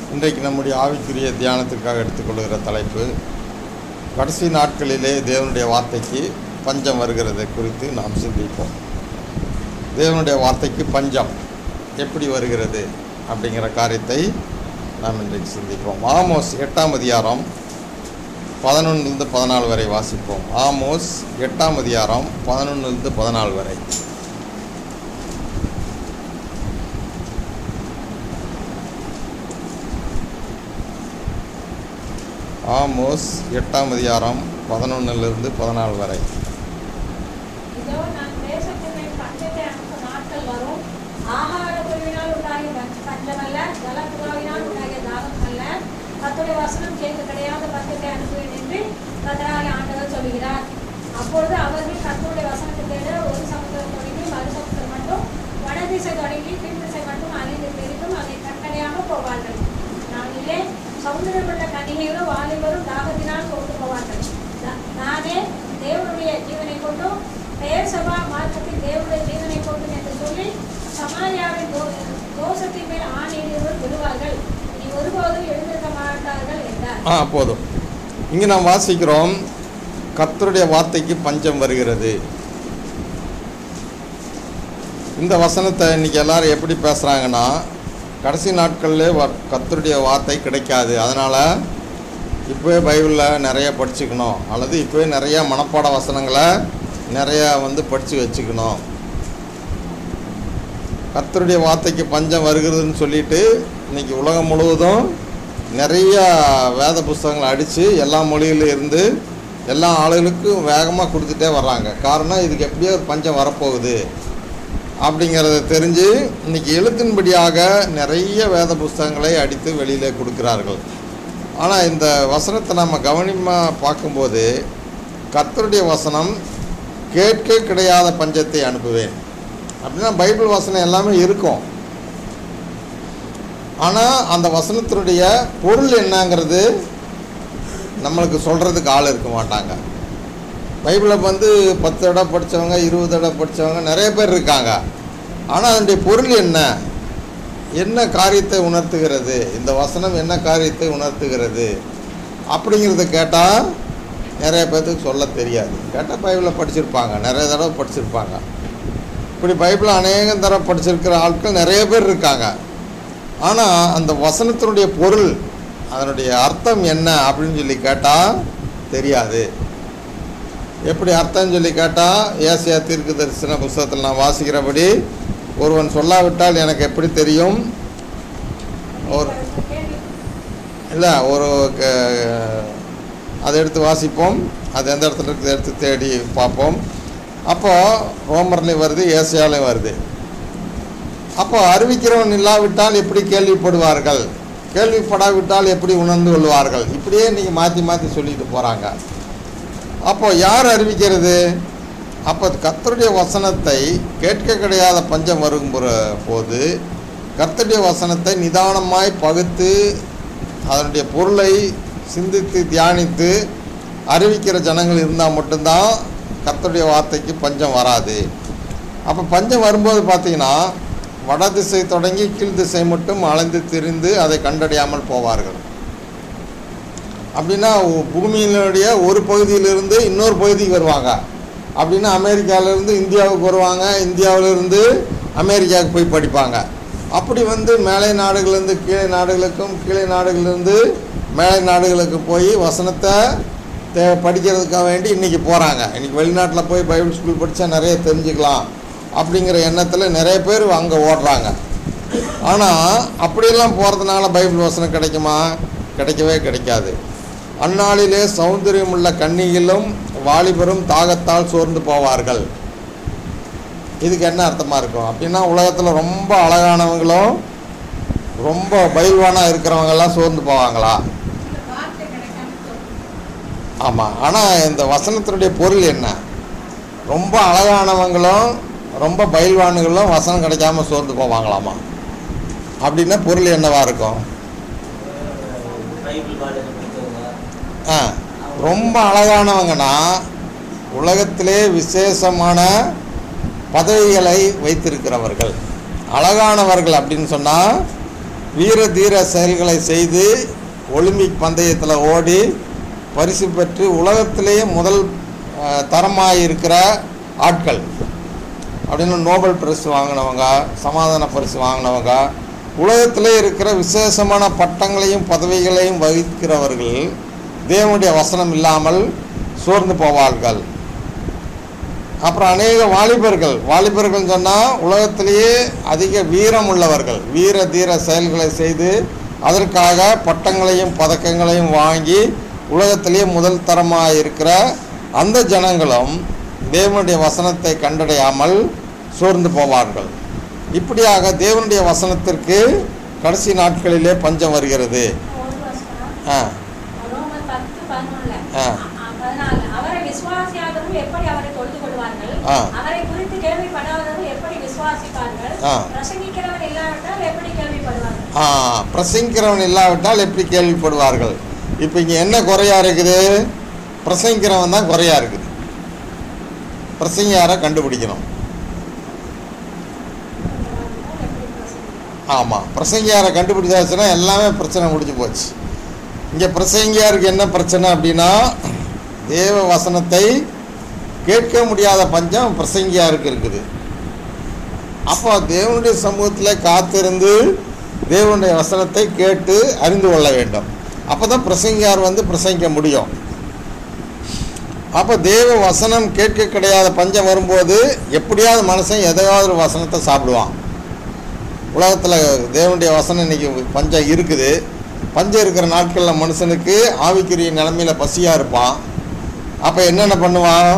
இன்றைக்கு நம்முடைய ஆவிக்குரிய தியானத்திற்காக எடுத்துக்கொள்கிற தலைப்பு கடைசி நாட்களிலே தேவனுடைய வார்த்தைக்கு பஞ்சம் வருகிறது குறித்து நாம் சிந்திப்போம் தேவனுடைய வார்த்தைக்கு பஞ்சம் எப்படி வருகிறது அப்படிங்கிற காரியத்தை நாம் இன்றைக்கு சிந்திப்போம் ஆமோஸ் எட்டாம் அதிகாரம் பதினொன்றுலேருந்து பதினாலு வரை வாசிப்போம் ஆமோஸ் எட்டாம் அதிகாரம் பதினொன்றுலேருந்து பதினாலு வரை ஆமோஸ் எட்டாம் அதிகாரம் பதினொன்றிலிருந்து பதினாலு வரை இதோ நான் தேசத்தின் மேல் பஞ்சத்தை அனுப்பும் நாட்கள் வரும் ஆகார குருவினால் உண்டாகிய பஞ்ச- பஞ்சமல்ல ஜலப்புகாவினால் உண்டாகிய தாகம் அல்ல கர்த்தருடைய வசனம் கேட்க கிடையாத பஞ்சத்தை அனுப்புவேன் என்று கத்தராகிய ஆண்டவர் சொல்கிறார் அப்பொழுது அவர்கள் கர்த்தருடைய வசனத்தை தேட ஒரு சமுத்திரம் தொடங்கி மறு சமுத்திரம் மட்டும் வடதிசை தொடங்கி பின் திசை மட்டும் அழிந்து பெரிதும் அதை கட்டளையாக போவார்கள் நாளிலே சமுதிரமுள்ள கன்னிகைகளும் வாலிபரும் தாகத்தினால் சோர்ந்து போவார்கள் நா- நானே தேவனுடைய ஜீவனை கொண்டும் பெயர் சபா மார்க்கத்தில் தேவனுடைய ஜீவனை கொண்டும் என்று சொல்லி சமாரியாவின் தோ- தோஷத்தின் மேல் ஆணையிடுவர் விடுவார்கள் இனி ஒருபோதும் எழுந்திருக்க மாட்டார்கள் என்றார் ஆ போதும் இங்கே நாம் வாசிக்கிறோம் கர்த்தருடைய வார்த்தைக்கு பஞ்சம் வருகிறது இந்த வசனத்தை இன்னைக்கு எல்லாரும் எப்படி பேசுகிறாங்கன்னா கடைசி நாட்களில் வ கர்த்தருடைய வார்த்தை கிடைக்காது அதனால் இப்போவே பைபிளில் நிறைய படிச்சுக்கணும் அல்லது இப்போவே நிறைய மனப்பாட வசனங்களை நிறையா வந்து படித்து வச்சுக்கணும் கர்த்தருடைய வார்த்தைக்கு பஞ்சம் வருகிறதுன்னு சொல்லிட்டு இன்னைக்கு உலகம் முழுவதும் நிறைய வேத புஸ்தகங்களை அடித்து எல்லா மொழியில இருந்து எல்லா ஆளுகளுக்கும் வேகமாக கொடுத்துட்டே வர்றாங்க காரணம் இதுக்கு எப்படியோ ஒரு பஞ்சம் வரப்போகுது அப்படிங்கிறத தெரிஞ்சு இன்னைக்கு எழுத்தின்படியாக நிறைய வேத புஸ்தகங்களை அடித்து வெளியிலே கொடுக்கிறார்கள் ஆனால் இந்த வசனத்தை நம்ம கவனமாக பார்க்கும்போது கர்த்தருடைய வசனம் கேட்க கிடையாத பஞ்சத்தை அனுப்புவேன் அப்படின்னா பைபிள் வசனம் எல்லாமே இருக்கும் ஆனால் அந்த வசனத்தினுடைய பொருள் என்னங்கிறது நம்மளுக்கு சொல்கிறதுக்கு ஆள் இருக்க மாட்டாங்க பைபிளை வந்து பத்து இடம் படித்தவங்க இருபது இடம் படித்தவங்க நிறைய பேர் இருக்காங்க ஆனால் அதனுடைய பொருள் என்ன என்ன காரியத்தை உணர்த்துகிறது இந்த வசனம் என்ன காரியத்தை உணர்த்துகிறது அப்படிங்கிறத கேட்டால் நிறைய பேர்த்துக்கு சொல்ல தெரியாது கேட்டால் பைபிளை படிச்சிருப்பாங்க நிறைய தடவை படிச்சிருப்பாங்க இப்படி பைபிளை அநேகம் தடவை படிச்சிருக்கிற ஆட்கள் நிறைய பேர் இருக்காங்க ஆனால் அந்த வசனத்தினுடைய பொருள் அதனுடைய அர்த்தம் என்ன அப்படின்னு சொல்லி கேட்டால் தெரியாது எப்படி அர்த்தம் சொல்லி கேட்டால் ஏசியா தீர்க்க தரிசன புஸ்தகத்தில் நான் வாசிக்கிறபடி ஒருவன் சொல்லாவிட்டால் எனக்கு எப்படி தெரியும் ஒரு கேள்வி இல்லை ஒரு க- அதை எடுத்து வாசிப்போம் அது எந்த இடத்துல இருக்குது எடுத்து தேடி பார்ப்போம் அப்போ ரோமர்லேயும் வருது ஏசியாலையும் வருது அப்போ அறிவிக்கிறவன் இல்லாவிட்டால் எப்படி கேள்விப்படுவார்கள் கேள்விப்படாவிட்டால் எப்படி உணர்ந்து கொள்வார்கள் இப்படியே நீங்கள் மாற்றி மாற்றி சொல்லிட்டு போகிறாங்க அப்போ யார் அறிவிக்கிறது அப்போ கர்த்தருடைய வசனத்தை கேட்க கிடையாத பஞ்சம் வருகிற போது கர்த்தருடைய வசனத்தை நிதானமாய் பகுத்து அதனுடைய பொருளை சிந்தித்து தியானித்து அறிவிக்கிற ஜனங்கள் இருந்தால் மட்டும்தான் கர்த்தருடைய வார்த்தைக்கு பஞ்சம் வராது அப்போ பஞ்சம் வரும்போது பார்த்தீங்கன்னா வட திசை தொடங்கி கீழ் திசை மட்டும் அலைந்து திரிந்து அதை கண்டறியாமல் போவார்கள் அப்படின்னா ஒ- பூமியினுடைய ஒரு பகுதியிலிருந்து இன்னொரு பகுதிக்கு வருவாங்க அப்படின்னா அமெரிக்காவிலேருந்து இந்தியாவுக்கு வருவாங்க இந்தியாவிலேருந்து அமெரிக்காவுக்கு போய் படிப்பாங்க அப்படி வந்து மேலை நாடுகள்லேருந்து கீழே நாடுகளுக்கும் கீழே நாடுகள்லேருந்து மேலை நாடுகளுக்கு போய் வசனத்தை தே படிக்கிறதுக்காக வேண்டி இன்றைக்கி போகிறாங்க இன்றைக்கி வெளிநாட்டில் போய் பைபிள் ஸ்கூல் படித்தா நிறைய தெரிஞ்சுக்கலாம் அப்படிங்கிற எண்ணத்தில் நிறைய பேர் அங்கே ஓடுறாங்க ஆனால் அப்படியெல்லாம் போகிறதுனால பைபிள் வசனம் கிடைக்குமா கிடைக்கவே கிடைக்காது அந்நாளிலே சௌந்தரியமுள்ள கன்னிகளும் வாலிபரும் தாகத்தால் சோர்ந்து போவார்கள் இதுக்கு என்ன அர்த்தமாக இருக்கும் அப்படின்னா உலகத்தில் ரொம்ப அழகானவங்களும் ரொம்ப பயில்வானாக இருக்கிறவங்கெல்லாம் சோர்ந்து போவாங்களா இந்த வார்த்தை கிடைக்காம போகும். ஆமாம் ஆனால் இந்த வசனத்தினுடைய பொருள் என்ன ரொம்ப அழகானவங்களும் ரொம்ப பயில்வானுகளும் வசனம் கிடைக்காம சோர்ந்து போவாங்களாமா அப்படின்னா பொருள் என்னவா இருக்கும் பைபிள் பாடலை படித்தவங்க ஆ ரொம்ப அழகானவங்கன்னா உலகத்திலே விசேஷமான பதவிகளை வைத்திருக்கிறவர்கள் அழகானவர்கள் அப்படின்னு சொன்னால் வீர தீர செயல்களை செய்து ஒலிம்பிக் பந்தயத்தில் ஓடி பரிசு பெற்று உலகத்திலேயே முதல் தரமாக இருக்கிற ஆட்கள் அப்படின்னு நோபல் பரிசு வாங்கினவங்க சமாதான பரிசு வாங்கினவங்க உலகத்திலே இருக்கிற விசேஷமான பட்டங்களையும் பதவிகளையும் வகிக்கிறவர்கள் தேவனுடைய வசனம் இல்லாமல் சோர்ந்து போவார்கள் அப்புறம் அநேக வாலிபர்கள் வாலிபர்கள் சொன்னால் உலகத்திலேயே அதிக வீரம் உள்ளவர்கள் வீர தீர செயல்களை செய்து அதற்காக பட்டங்களையும் பதக்கங்களையும் வாங்கி உலகத்திலேயே முதல் தரமாக இருக்கிற அந்த ஜனங்களும் தேவனுடைய வசனத்தை கண்டடையாமல் சோர்ந்து போவார்கள் இப்படியாக தேவனுடைய வசனத்திற்கு கடைசி நாட்களிலே பஞ்சம் வருகிறது ஒரு வசனம் ஆ ரோமர் பத்து பதினொன்றுல ஆ. அ- பதினாலு அவரை விசுவாசியாதவர்கள் எப்படி அவரை தொழுது கொள்வார்கள் ஆ. அவரை குறித்து கேள்விப்படாதவர்கள் எப்படி விசுவாசிப்பார்கள் ஆ. பிரசங்கிக்கிறவன் இல்லாவிட்டால் எப்படி கேள்விப்படுவார்கள் ஆ பிரசங்கிக்கிறவன் இல்லாவிட்டால் எப்படி கேள்விப்படுவார்கள் இப்போ இங்கே என்ன குறையா இருக்குது பிரசங்கிக்கிறவன் தான் குறையா இருக்குது பிரசங்கியாரை கண்டுபிடிக்கணும் எப்படி பிரசங்கிப்பார்கள்? ஆமாம் பிரசங்கியாரை கண்டுபிடிச்சாச்சுன்னா எல்லாமே பிரச்சனை முடிஞ்சு போச்சு இங்கே பிரசங்கியாருக்கு என்ன பிரச்சனை அப்படின்னா தேவ வசனத்தை கேட்க முடியாத பஞ்சம் பிரசங்கியாருக்கு இருக்குது அப்போ தேவனுடைய சமூகத்தில் காத்திருந்து தேவனுடைய வசனத்தை கேட்டு அறிந்து கொள்ள வேண்டும் அப்போ தான் பிரசங்கியார் வந்து பிரசங்கிக்க முடியும் அப்போ தேவ வசனம் கேட்க கிடையாத பஞ்சம் வரும்போது எப்படியாவது மனுஷன் எதையாவது ஒரு வசனத்தை சாப்பிடுவான் உலகத்தில் தேவனுடைய வசனம் இன்னைக்கு பஞ்சம் இருக்குது பஞ்சம் இருக்கிற நாட்களில் மனுஷனுக்கு ஆவிக்குரிய நிலமையில பசியாக இருப்பான் அப்போ என்னென்ன பண்ணுவான்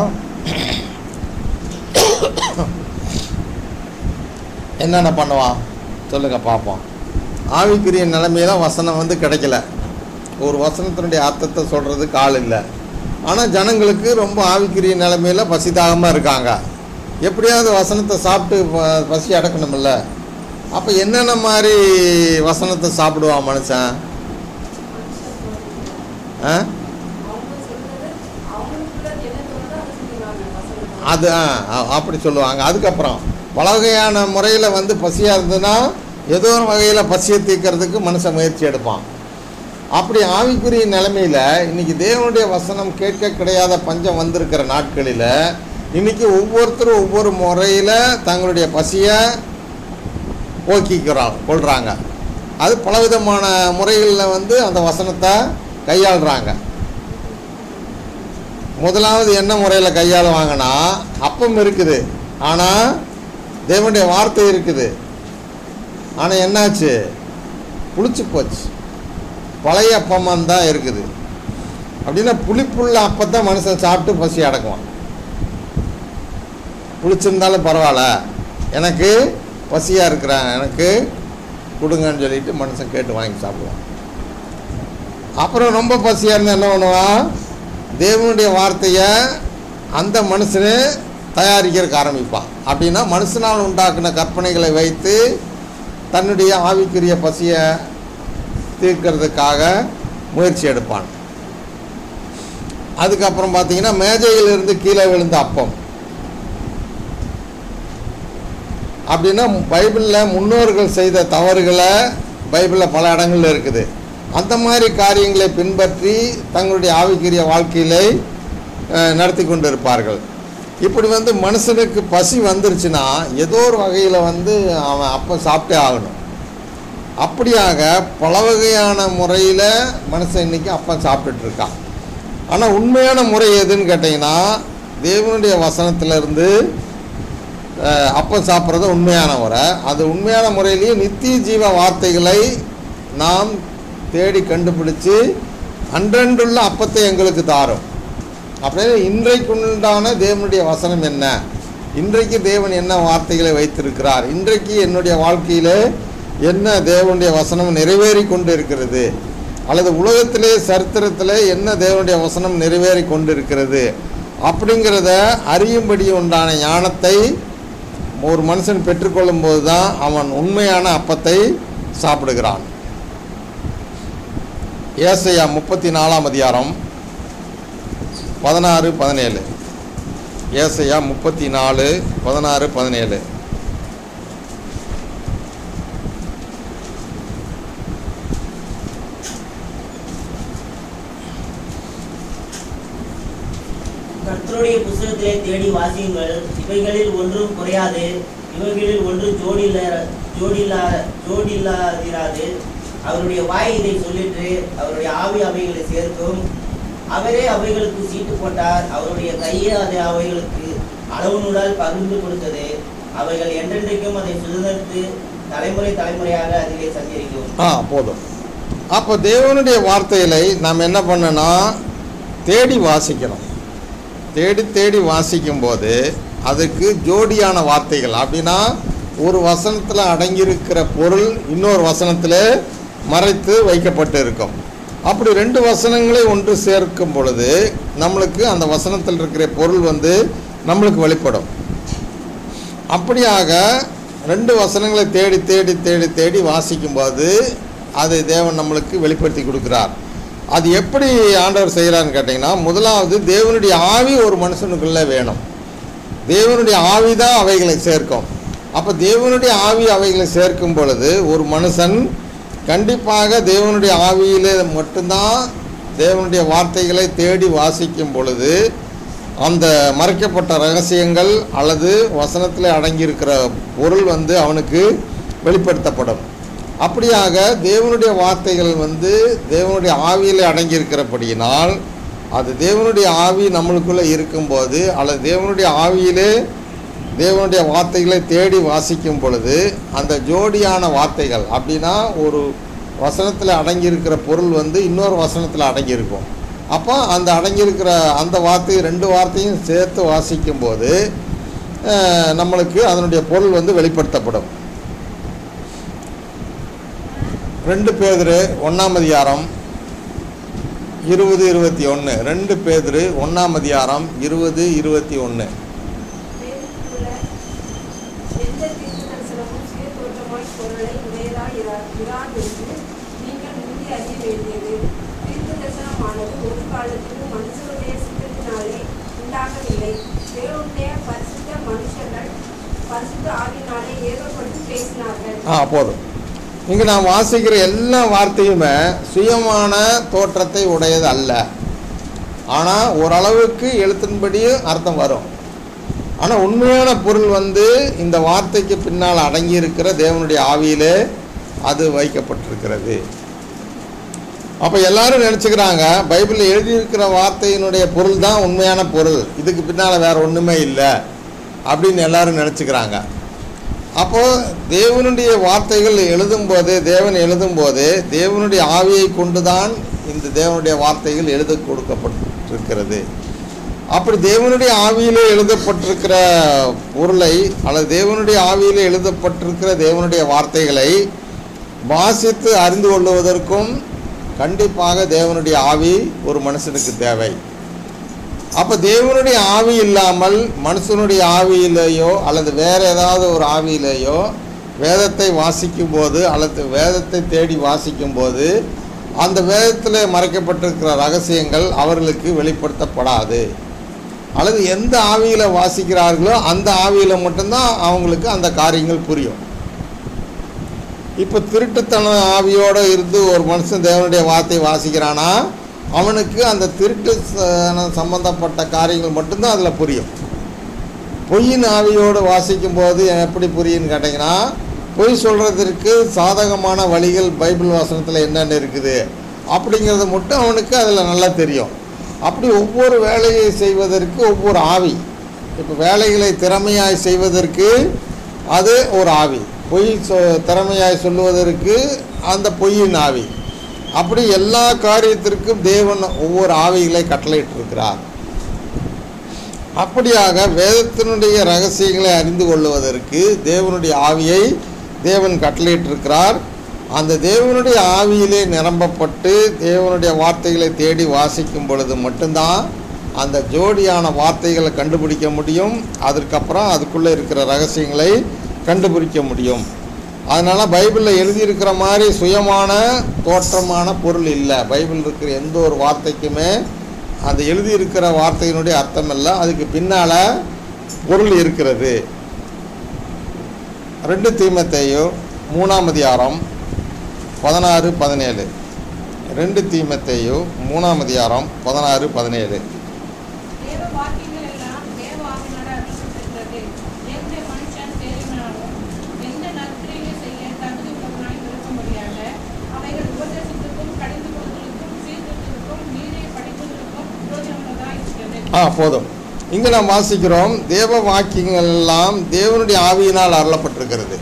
என்னென்ன பண்ணுவான் சொல்லுங்க பார்ப்போம் ஆவிக்குரிய நிலைமையில வசனம் வந்து கிடைக்கல ஒரு வசனத்தினுடைய அர்த்தத்தை சொல்கிறதுக்கு ஆள் இல்லை ஆனால் ஜனங்களுக்கு ரொம்ப ஆவிக்குரிய நிலைமையில பசிதாகமாக இருக்காங்க எப்படியாவது வசனத்தை சாப்பிட்டு ப- பசி அடக்கணுமில்ல அப்போ என்னென்ன மாதிரி வசனத்தை சாப்பிடுவான் மனுஷன் ஆ அவங்க சொல்றது அவங்களுக்குள்ள என்ன தோணுதோ அதை சொல்லுவாங்க வசனம் அது ஆ, அ- அப்படி சொல்லுவாங்க அதுக்கப்புறம் பல வகையான முறையில் வந்து பசியாக இருந்ததுன்னா ஏதோ ஒரு வகையில் பசியை தீர்க்கறதுக்கு மனுஷன் முயற்சி எடுப்பான் அப்படி ஆவிக்குரிய நிலைமையில் இன்னைக்கு தேவனுடைய வசனம் கேட்க கிடையாத பஞ்சம் வந்திருக்கிற நாட்களில் இன்னைக்கு ஒவ்வொருத்தரும் ஒவ்வொரு முறையில் தங்களுடைய பசியை போக்கிக்கிறாங்க கொள்கிறாங்க அது பலவிதமான முறைகளில் வந்து அந்த வசனத்தை கையாளுறாங்க முதலாவது என்ன முறையில் கையாளுவாங்கன்னா அப்பம் இருக்குது ஆனால் தேவனுடைய வார்த்தை இருக்குது ஆனால் என்னாச்சு புளிச்சு போச்சு பழைய அப்பமாக தான் இருக்குது அப்படின்னா புளிப்புள்ள அப்பத்தான் மனுஷன் சாப்பிட்டு பசி அடக்குவான் புளிச்சிருந்தாலும் பரவாயில்ல எனக்கு பசியாக இருக்கிறேன் எனக்கு கொடுங்கன்னு சொல்லிட்டு மனுஷன் கேட்டு வாங்கி சாப்பிடுவான் அப்புறம் ரொம்ப பசியாக இருந்தால் என்ன பண்ணுவான் தேவனுடைய வார்த்தையை அந்த மனுஷனே தயாரிக்கிறதுக்கு ஆரம்பிப்பான் அப்படின்னா மனுஷனால் உண்டாக்குன கற்பனைகளை வைத்து தன்னுடைய ஆவிக்குரிய பசியை தீர்க்கிறதுக்காக முயற்சி எடுப்பான் அதுக்கப்புறம் பார்த்தீங்கன்னா மேஜையிலிருந்து கீழே விழுந்த அப்பம் அப்படின்னா பைபிளில் முன்னோர்கள் செய்த தவறுகளை பைபிளில் பல இடங்கள்ல இருக்குது அந்த மாதிரி காரியங்களை பின்பற்றி தங்களுடைய ஆவிக்குரிய வாழ்க்கையிலே அஹ், நடத்தி கொண்டு இருப்பார்கள் இப்படி வந்து மனுஷனுக்கு பசி வந்துருச்சுன்னா ஏதோ ஒரு வகையில் வந்து அவன் அப்போ சாப்பிட்டே ஆகணும் அப்படியாக பல வகையான முறையில் மனுஷன் இன்னைக்கு அப்பம் சாப்பிட்டுட்டு இருக்கான் ஆனால் உண்மையான முறை எதுன்னு கேட்டிங்கன்னா தேவனுடைய வசனத்திலிருந்து அஹ், அப்பம் சாப்பிட்றது உண்மையான முறை அது உண்மையான முறையிலேயே நித்திய ஜீவ வார்த்தைகளை நாம் தேடி கண்டுபிடிச்சு அன்றன்றுள்ள அப்பத்தை எங்களுக்கு தாரும் அப்படின்னு இன்றைக்குண்டான தேவனுடைய வசனம் என்ன இன்றைக்கு தேவன் என்ன வார்த்தைகளை வைத்திருக்கிறார் இன்றைக்கு என்னுடைய வாழ்க்கையிலே என்ன தேவனுடைய வசனம் நிறைவேறி கொண்டு இருக்கிறது அல்லது உலகத்திலே சரித்திரத்திலே என்ன தேவனுடைய வசனம் நிறைவேறி கொண்டு இருக்கிறது அப்படிங்கிறத அறியும்படி உண்டான ஞானத்தை ஒரு மனுஷன் பெற்றுக்கொள்ளும் போது தான் அவன் உண்மையான அப்பத்தை சாப்பிடுகிறான் ஏசையா முப்பத்தி நாலாம் அதிகாரம் பதினாறு பதினேழு ஏசையா முப்பத்தி நாலு பதினாறு பதினேழு கர்த்தருடைய புஸ்தகத்திலே தேடி வாசியுங்கள் இவைகளில் ஒன்றும் குறையாது இவைகளில் ஒன்றும் ஜோடியில்ல ஜோடியில்லா ஜோடியில்லாதிராது அவருடைய வாய் இதை சொல்லிட்டு அவருடைய ஆவி அவைகளை சேர்க்கும் அவரே அவைகளுக்கு சீட்டு போட்டார் அவருடைய கையே அதை அவைகளுக்கு அளவு நூலால் பகிர்ந்து கொடுத்தது அவைகள் என்றென்றைக்கும் அதை சுதந்திரத்து தலைமுறை தலைமுறையாக அதிலே சஞ்சரிக்கும் ஆ போதும் அப்போ தேவனுடைய வார்த்தைகளை நாம் என்ன பண்ணனா தேடி வாசிக்கணும் தேடி தேடி வாசிக்கும் போது அதுக்கு ஜோடியான வார்த்தைகள் அப்படின்னா ஒரு வசனத்தில் அடங்கியிருக்கிற பொருள் இன்னொரு வசனத்தில் மறைத்து வைக்கப்பட்டு இருக்கும் அப்படி ரெண்டு வசனங்களை ஒன்று சேர்க்கும் பொழுது நம்மளுக்கு அந்த வசனத்தில் இருக்கிற பொருள் வந்து நம்மளுக்கு வெளிப்படும் அப்படியாக ரெண்டு வசனங்களை தேடி தேடி தேடி தேடி வாசிக்கும்போது அதை தேவன் நம்மளுக்கு வெளிப்படுத்தி கொடுக்குறார் அது எப்படி ஆண்டவர் செய்கிறான்னு கேட்டிங்கன்னா முதலாவது தேவனுடைய ஆவி ஒரு மனுஷனுக்குள்ளே வேணும் தேவனுடைய ஆவி தான் அவைகளை சேர்க்கும் அப்போ தேவனுடைய ஆவி அவைகளை சேர்க்கும் பொழுது ஒரு மனுஷன் கண்டிப்பாக தேவனுடைய ஆவியிலே மட்டும்தான் தேவனுடைய வார்த்தைகளை தேடி வாசிக்கும் பொழுது அந்த மறைக்கப்பட்ட ரகசியங்கள் அல்லது வசனத்தில் அடங்கியிருக்கிற பொருள் வந்து அவனுக்கு வெளிப்படுத்தப்படும் அப்படியாக தேவனுடைய வார்த்தைகள் வந்து தேவனுடைய ஆவியில் அடங்கியிருக்கிறபடியினால் அது தேவனுடைய ஆவி நம்மளுக்குள்ளே இருக்கும்போது அல்லது தேவனுடைய ஆவியிலே தேவனுடைய வார்த்தைகளை தேடி வாசிக்கும் பொழுது அந்த ஜோடியான வார்த்தைகள் அப்படின்னா ஒரு வசனத்தில் அடங்கியிருக்கிற பொருள் வந்து இன்னொரு வசனத்தில் அடங்கியிருக்கும் அப்போ அந்த அடங்கியிருக்கிற அந்த வார்த்தை ரெண்டு வார்த்தையும் சேர்த்து வாசிக்கும் போது அஹ், நம்மளுக்கு அதனுடைய பொருள் வந்து வெளிப்படுத்தப்படும் ரெண்டு பேதரு ஒன்றாம் அதிகாரம் இருபது இருபத்தி ஒன்று ரெண்டு பேதரு ஒன்றாம் அதிகாரம் இருபது இருபத்தி ஒன்று வேதத்திலுள்ள எந்த தீர்க்கதரிசனமும் சுயதோற்றமாய் பொருளை உடையதாய் இரா- இராதென்று நீங்கள் முந்தி அறிய வேண்டியது. தீர்க்கதரிசனமானது ஒரு காலத்திலும் மனுஷருடைய சித்தத்தினாலே உண்டாகவில்லை. தேவனுடைய பரிசுத்த மனுஷர்கள் பரிசுத்த ஆவியினாலே ஏவப்பட்டு பேசினார்கள் ஆ போதும் இங்கே நான் வாசிக்கிற எல்லா வார்த்தையுமே சுயமான தோற்றத்தை உடையது அல்ல ஆனால் ஓரளவுக்கு எழுத்தின்படியும் அர்த்தம் வரும் ஆனால் உண்மையான பொருள் வந்து இந்த வார்த்தைக்கு பின்னால் அடங்கியிருக்கிற தேவனுடைய ஆவியிலே அது வைக்கப்பட்டிருக்கிறது அப்போ எல்லாரும் நினச்சிக்கிறாங்க பைபிளில் எழுதியிருக்கிற வார்த்தையினுடைய பொருள் தான் உண்மையான பொருள் இதுக்கு பின்னால் வேற ஒன்றுமே இல்லை அப்படின்னு எல்லாரும் நினச்சிக்கிறாங்க அப்போது தேவனுடைய வார்த்தைகள் எழுதும்போது தேவன் எழுதும்போது தேவனுடைய ஆவியை கொண்டுதான் இந்த தேவனுடைய வார்த்தைகள் எழுத கொடுக்கப்பட்டிருக்கிறது அப்படி தேவனுடைய ஆவியிலே எழுதப்பட்டிருக்கிற பொருளை அல்லது தேவனுடைய ஆவியிலே எழுதப்பட்டிருக்கிற தேவனுடைய வார்த்தைகளை வாசித்து அறிந்து கொள்வதற்கும் கண்டிப்பாக தேவனுடைய ஆவி ஒரு மனுஷனுக்கு தேவை அப்போ தேவனுடைய ஆவி இல்லாமல் மனுஷனுடைய ஆவியிலேயோ அல்லது வேறு ஏதாவது ஒரு ஆவியிலேயோ வேதத்தை வாசிக்கும் போது அல்லது வேதத்தை தேடி வாசிக்கும் போது அந்த வேதத்தில் மறைக்கப்பட்டிருக்கிற ரகசியங்கள் அவர்களுக்கு வெளிப்படுத்தப்படாது அல்லது எந்த ஆவியில் வாசிக்கிறார்களோ அந்த ஆவியில் மட்டும்தான் அவங்களுக்கு அந்த காரியங்கள் புரியும் இப்போ திருட்டுத்தன ஆவியோடு இருந்து ஒரு மனுஷன் தேவனுடைய வார்த்தை வாசிக்கிறானா அவனுக்கு அந்த திருட்டு ச- சம்பந்தப்பட்ட காரியங்கள் மட்டும்தான் அதில் புரியும் பொய்யின் ஆவியோடு வாசிக்கும் போது எப்படி புரியுன்னு கேட்டிங்கன்னா பொய் சொல்கிறதுக்கு சாதகமான வழிகள் பைபிள் வாசனத்தில் என்னென்ன இருக்குது அப்படிங்கிறது மட்டும் அவனுக்கு அதில் நல்லா தெரியும் அப்படி ஒவ்வொரு வேலையை செய்வதற்கு ஒவ்வொரு ஆவி இப்போ வேலைகளை திறமையாய் செய்வதற்கு அது ஒரு ஆவி பொய் சொ திறமையாய் சொல்லுவதற்கு அந்த பொய்யின் ஆவி அப்படி எல்லா காரியத்திற்கும் தேவன் ஒவ்வொரு ஆவிகளை கட்டளையிட்டிருக்கிறார் அப்படியாக வேதத்தினுடைய ரகசியங்களை அறிந்து கொள்வதற்கு தேவனுடைய ஆவியை தேவன் கட்டளையிட்டிருக்கிறார் அந்த தேவனுடைய ஆவியிலே நிரம்பப்பட்டு தேவனுடைய வார்த்தைகளை தேடி வாசிக்கும் பொழுது மட்டும்தான் அந்த ஜோடியான வார்த்தைகளை கண்டுபிடிக்க முடியும் அதற்கப்புறம் அதுக்குள்ளே இருக்கிற ரகசியங்களை கண்டுபிடிக்க முடியும் அதனால் பைபிளில் எழுதியிருக்கிற மாதிரி சுயமான தோற்றமான பொருள் இல்லை பைபிள் இருக்கிற எந்த ஒரு வார்த்தைக்குமே அந்த எழுதியிருக்கிற வார்த்தையினுடைய அர்த்தம் இல்லை அதுக்கு பின்னால் பொருள் இருக்கிறது ரெண்டு தீமத்தையும் மூணாம் அதிகாரம் பதினாறு பதினேழு ரெண்டு தீமத்தையும் மூணாம் அதிகாரம் பதினாறு பதினேழு தேவ வாக்கின் ஆ போதும் இங்கே நாம் வாசிக்கிறோம் தேவ வாக்கியங்கள் எல்லாம் தேவனுடைய ஆவியினால் அருளப்பட்டிருக்கிறது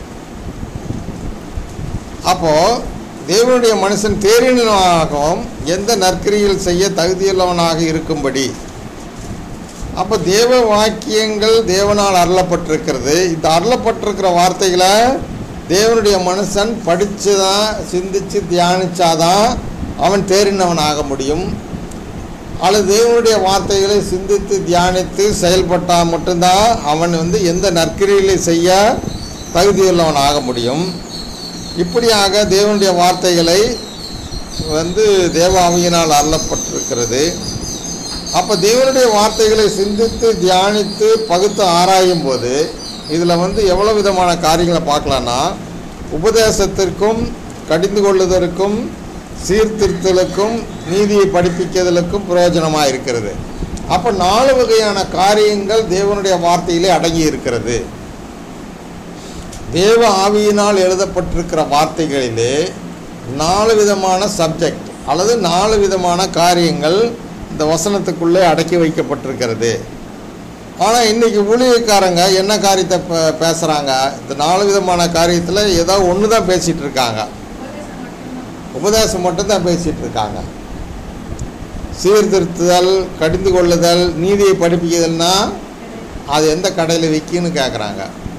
அப்போ தேவனுடைய மனுஷன் தேறினவனாகவும் எந்த நற்கிரியில் செய்ய தகுதியுள்ளவனாக இருக்கும்படி அப்போ தேவ வாக்கியங்கள் தேவனால் அருளப்பட்டிருக்கிறது இந்த அருளப்பட்டிருக்கிற வார்த்தைகளை தேவனுடைய மனுஷன் படித்து தான் சிந்தித்து தியானிச்சாதான் அவன் தேறினவன் ஆக முடியும் அல்லது தேவனுடைய வார்த்தைகளை சிந்தித்து தியானித்து செயல்பட்டால் மட்டும்தான் அவன் வந்து எந்த நற்கிரிகளை செய்ய தகுதியுள்ளவன் ஆக முடியும் இப்படியாக தேவனுடைய வார்த்தைகளை வந்து தேவ ஆவியினால் அருளப்பட்டிருக்கிறது அப்போ தேவனுடைய வார்த்தைகளை சிந்தித்து தியானித்து பகுத்து ஆராயும் போது இதில் வந்து எவ்வளோ விதமான காரியங்களை பார்க்கலான்னா உபதேசத்திற்கும் கடிந்து கொள்ளுதற்கும் சீர்திருத்தலுக்கும் நீதியை படிப்பிக்கிறதுக்கும் பிரயோஜனமாக இருக்கிறது அப்போ நாலு வகையான காரியங்கள் தேவனுடைய வார்த்தையிலே அடங்கி இருக்கிறது தேவ ஆவியினால் எழுதப்பட்டிருக்கிற வார்த்தைகளிலே நாலு விதமான சப்ஜெக்ட் அல்லது நாலு விதமான காரியங்கள் இந்த வசனத்துக்குள்ளே அடக்கி வைக்கப்பட்டிருக்கிறது ஆனால் இன்றைக்கி ஊழியக்காரங்க என்ன காரியத்தை பே- பேசுகிறாங்க இந்த நாலு விதமான காரியத்தில் ஏதோ ஒன்று தான் பேசிகிட்டு இருக்காங்க உபதேசம் மட்டும்தான் உபதேசம் மட்டும்தான் பேசிகிட்டு இருக்காங்க சீர்திருத்துதல் கடிந்து கொள்ளுதல் நீதியை படிப்பிக்கிறதுனா அது எந்த கடையில் விற்கின்னு கேட்குறாங்க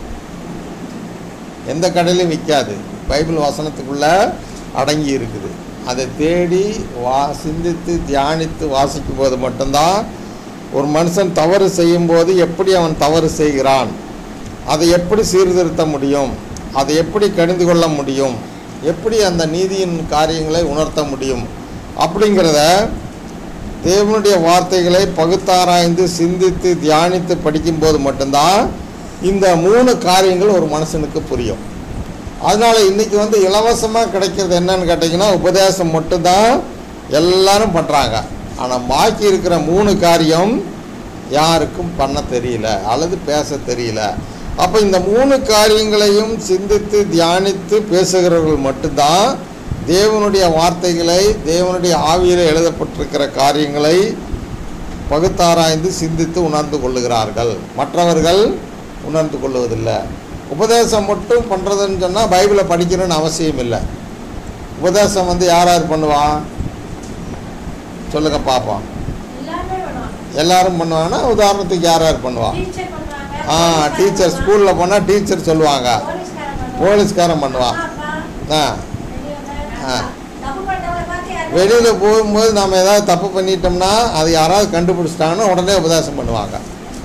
எந்த கடையிலும் விற்காது பைபிள் வசனத்துக்குள்ளே அடங்கி இருக்குது அதை தேடி வா சிந்தித்து தியானித்து வாசிக்கும் போது மட்டும்தான் ஒரு மனுஷன் தவறு செய்யும்போது எப்படி அவன் தவறு செய்கிறான் அதை எப்படி சீர்திருத்த முடியும் அதை எப்படி கடிந்து கொள்ள முடியும் எப்படி அந்த நீதியின் காரியங்களை உணர்த்த முடியும் அப்படிங்கிறத தேவனுடைய வார்த்தைகளை பகுத்தாராய்ந்து சிந்தித்து தியானித்து படிக்கும்போது மட்டும்தான் இந்த மூணு காரியங்கள் ஒரு மனுஷனுக்கு புரியும் அதனால் இன்றைக்கி வந்து இலவசமாக கிடைக்கிறது என்னன்னு கேட்டிங்கன்னா உபதேசம் மட்டும்தான் எல்லாரும் பண்ணுறாங்க ஆனால் பாக்கி இருக்கிற மூணு காரியம் யாருக்கும் பண்ண தெரியல அல்லது பேச தெரியல அப்போ இந்த மூணு காரியங்களையும் சிந்தித்து தியானித்து பேசுகிறவர்கள் மட்டும்தான் தேவனுடைய வார்த்தைகளை தேவனுடைய ஆவியில் எழுதப்பட்டிருக்கிற காரியங்களை பகுத்தாராய்ந்து சிந்தித்து உணர்ந்து கொள்ளுகிறார்கள் மற்றவர்கள் உணர்ந்து கொள்வதில்லை உபதேசம் மட்டும் பண்ணுறதுன்னு சொன்னால் பைபிளை படிக்கணும்னு அவசியம் இல்லை உபதேசம் வந்து யார் யார் பண்ணுவான் சொல்லுங்க பார்ப்போம் எல்லாருமே பண்ணுவாங்க எல்லாரும் பண்ணுவாங்கன்னா உதாரணத்துக்கு யார் யார் பண்ணுவா டீச்சர் பண்ணுவாங்க ஆ போலீஸ்காரன் டீச்சர் பண்ணுவாங்க. ஸ்கூலில் போனால் டீச்சர் சொல்லுவாங்க போலீஸ்காரன் பண்ணுவாங்க. போலீஸ்காரன் பண்ணுவான் அம்மா, அப்பா, ஆ பெரியவங்க, ஆ. தப்பு பண்றவங்களை பார்த்து யாரும் வெளியில் போகும்போது நம்ம ஏதாவது தப்பு பண்ணிட்டோம்னா அது யாராவது கண்டுபிடிச்சிட்டாங்கன்னா உடனே உபதேசம் பண்ணுவாங்க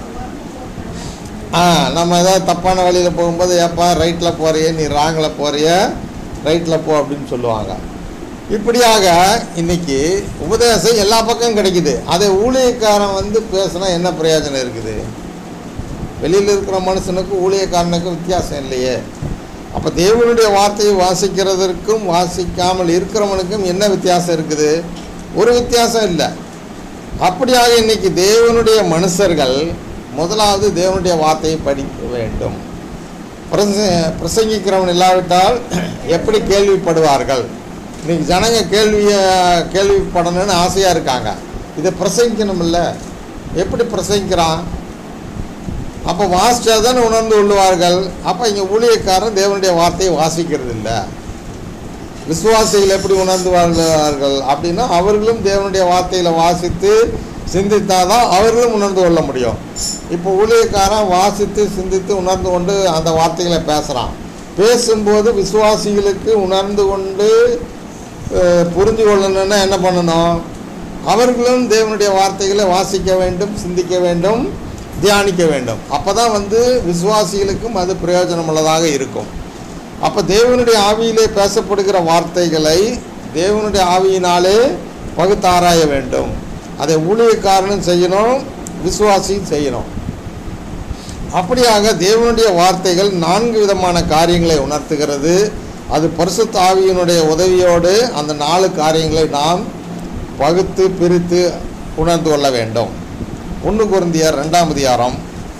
ஆ நம்ம ஏதாவது தப்பான வழியில் போகும்போது ஏப்பா ரைட்டில் போறியே நீ ராங்கில் போறிய ரைட்டில் போ அப்படின்னு சொல்லுவாங்க இப்படியாக இன்னைக்கு உபதேசம் எல்லா பக்கம் கிடைக்குது அதை ஊழியக்காரன் வந்து பேசினா என்ன பிரயோஜனம் இருக்குது வெளியில் இருக்கிற மனுஷனுக்கு ஊழியக்காரனுக்கும் வித்தியாசம் இல்லையே அப்போ தேவனுடைய வார்த்தையை வாசிக்கிறதற்கும் வாசிக்காமல் இருக்கிறவனுக்கும் என்ன வித்தியாசம் இருக்குது ஒரு வித்தியாசம் இல்லை அப்படியாக இன்னைக்கு தேவனுடைய மனுஷர்கள் முதலாவது தேவனுடைய வார்த்தையை படிக்க வேண்டும் பிரச பிரசங்கிக்கிறவன் இல்லாவிட்டால் எப்படி கேள்விப்படுவார்கள் இன்னைக்கு ஜனங்க கேள்வியை கேள்விப்படணும்னு ஆசையாக இருக்காங்க இதை பிரசங்கிக்கணுமில்ல எப்படி பிரசங்கிக்கிறான் அப்போ வாசிச்சா தானே உணர்ந்து கொள்ளுவார்கள் அப்போ இங்கே ஊழியக்காரன் தேவனுடைய வார்த்தையை வாசிக்கிறது இல்லை விசுவாசிகள் எப்படி உணர்ந்து வாழ்வார்கள் அப்படின்னா அவர்களும் தேவனுடைய வார்த்தையில் வாசித்து சிந்தித்தாதான் அவர்களும் உணர்ந்து கொள்ள முடியும் இப்போ ஊழியக்காரன் வாசித்து சிந்தித்து உணர்ந்து கொண்டு அந்த வார்த்தைகளை பேசுகிறான் பேசும்போது விசுவாசிகளுக்கு உணர்ந்து கொண்டு அஹ், புரிந்து கொள்ளணும்னா என்ன பண்ணணும் அவர்களும் தேவனுடைய வார்த்தைகளை வாசிக்க வேண்டும் சிந்திக்க வேண்டும் தியானிக்க வேண்டும் அப்போ தான் வந்து விசுவாசிகளுக்கும் அது பிரயோஜனமுள்ளதாக இருக்கும் அப்போ தேவனுடைய ஆவியிலே பேசப்படுகிற வார்த்தைகளை தேவனுடைய ஆவியினாலே பகுத்தாராய வேண்டும் அதை ஊழியக்காரனும் செய்யணும் விசுவாசியும் செய்யணும் அப்படியாக தேவனுடைய வார்த்தைகள் நான்கு விதமான காரியங்களை உணர்த்துகிறது அது பரிசுத்த ஆவியினுடைய உதவியோடு அந்த நாலு காரியங்களை நாம் பகுத்து பிரித்து உணர்ந்து கொள்ள வேண்டும் ஒன்று குருந்தியர் ரெண்டாம் அதிகாரம்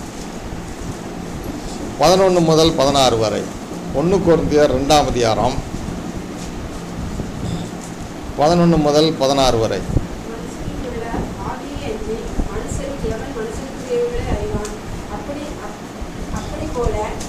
பதினொன்று முதல் பதினாறு வரை ஒன்று குருந்தியர் ரெண்டாம் அதிகாரம் பதினொன்று முதல் பதினாறு வரை மனுஷனில் உள்ள ஆவியை அன்றி மனுஷரில்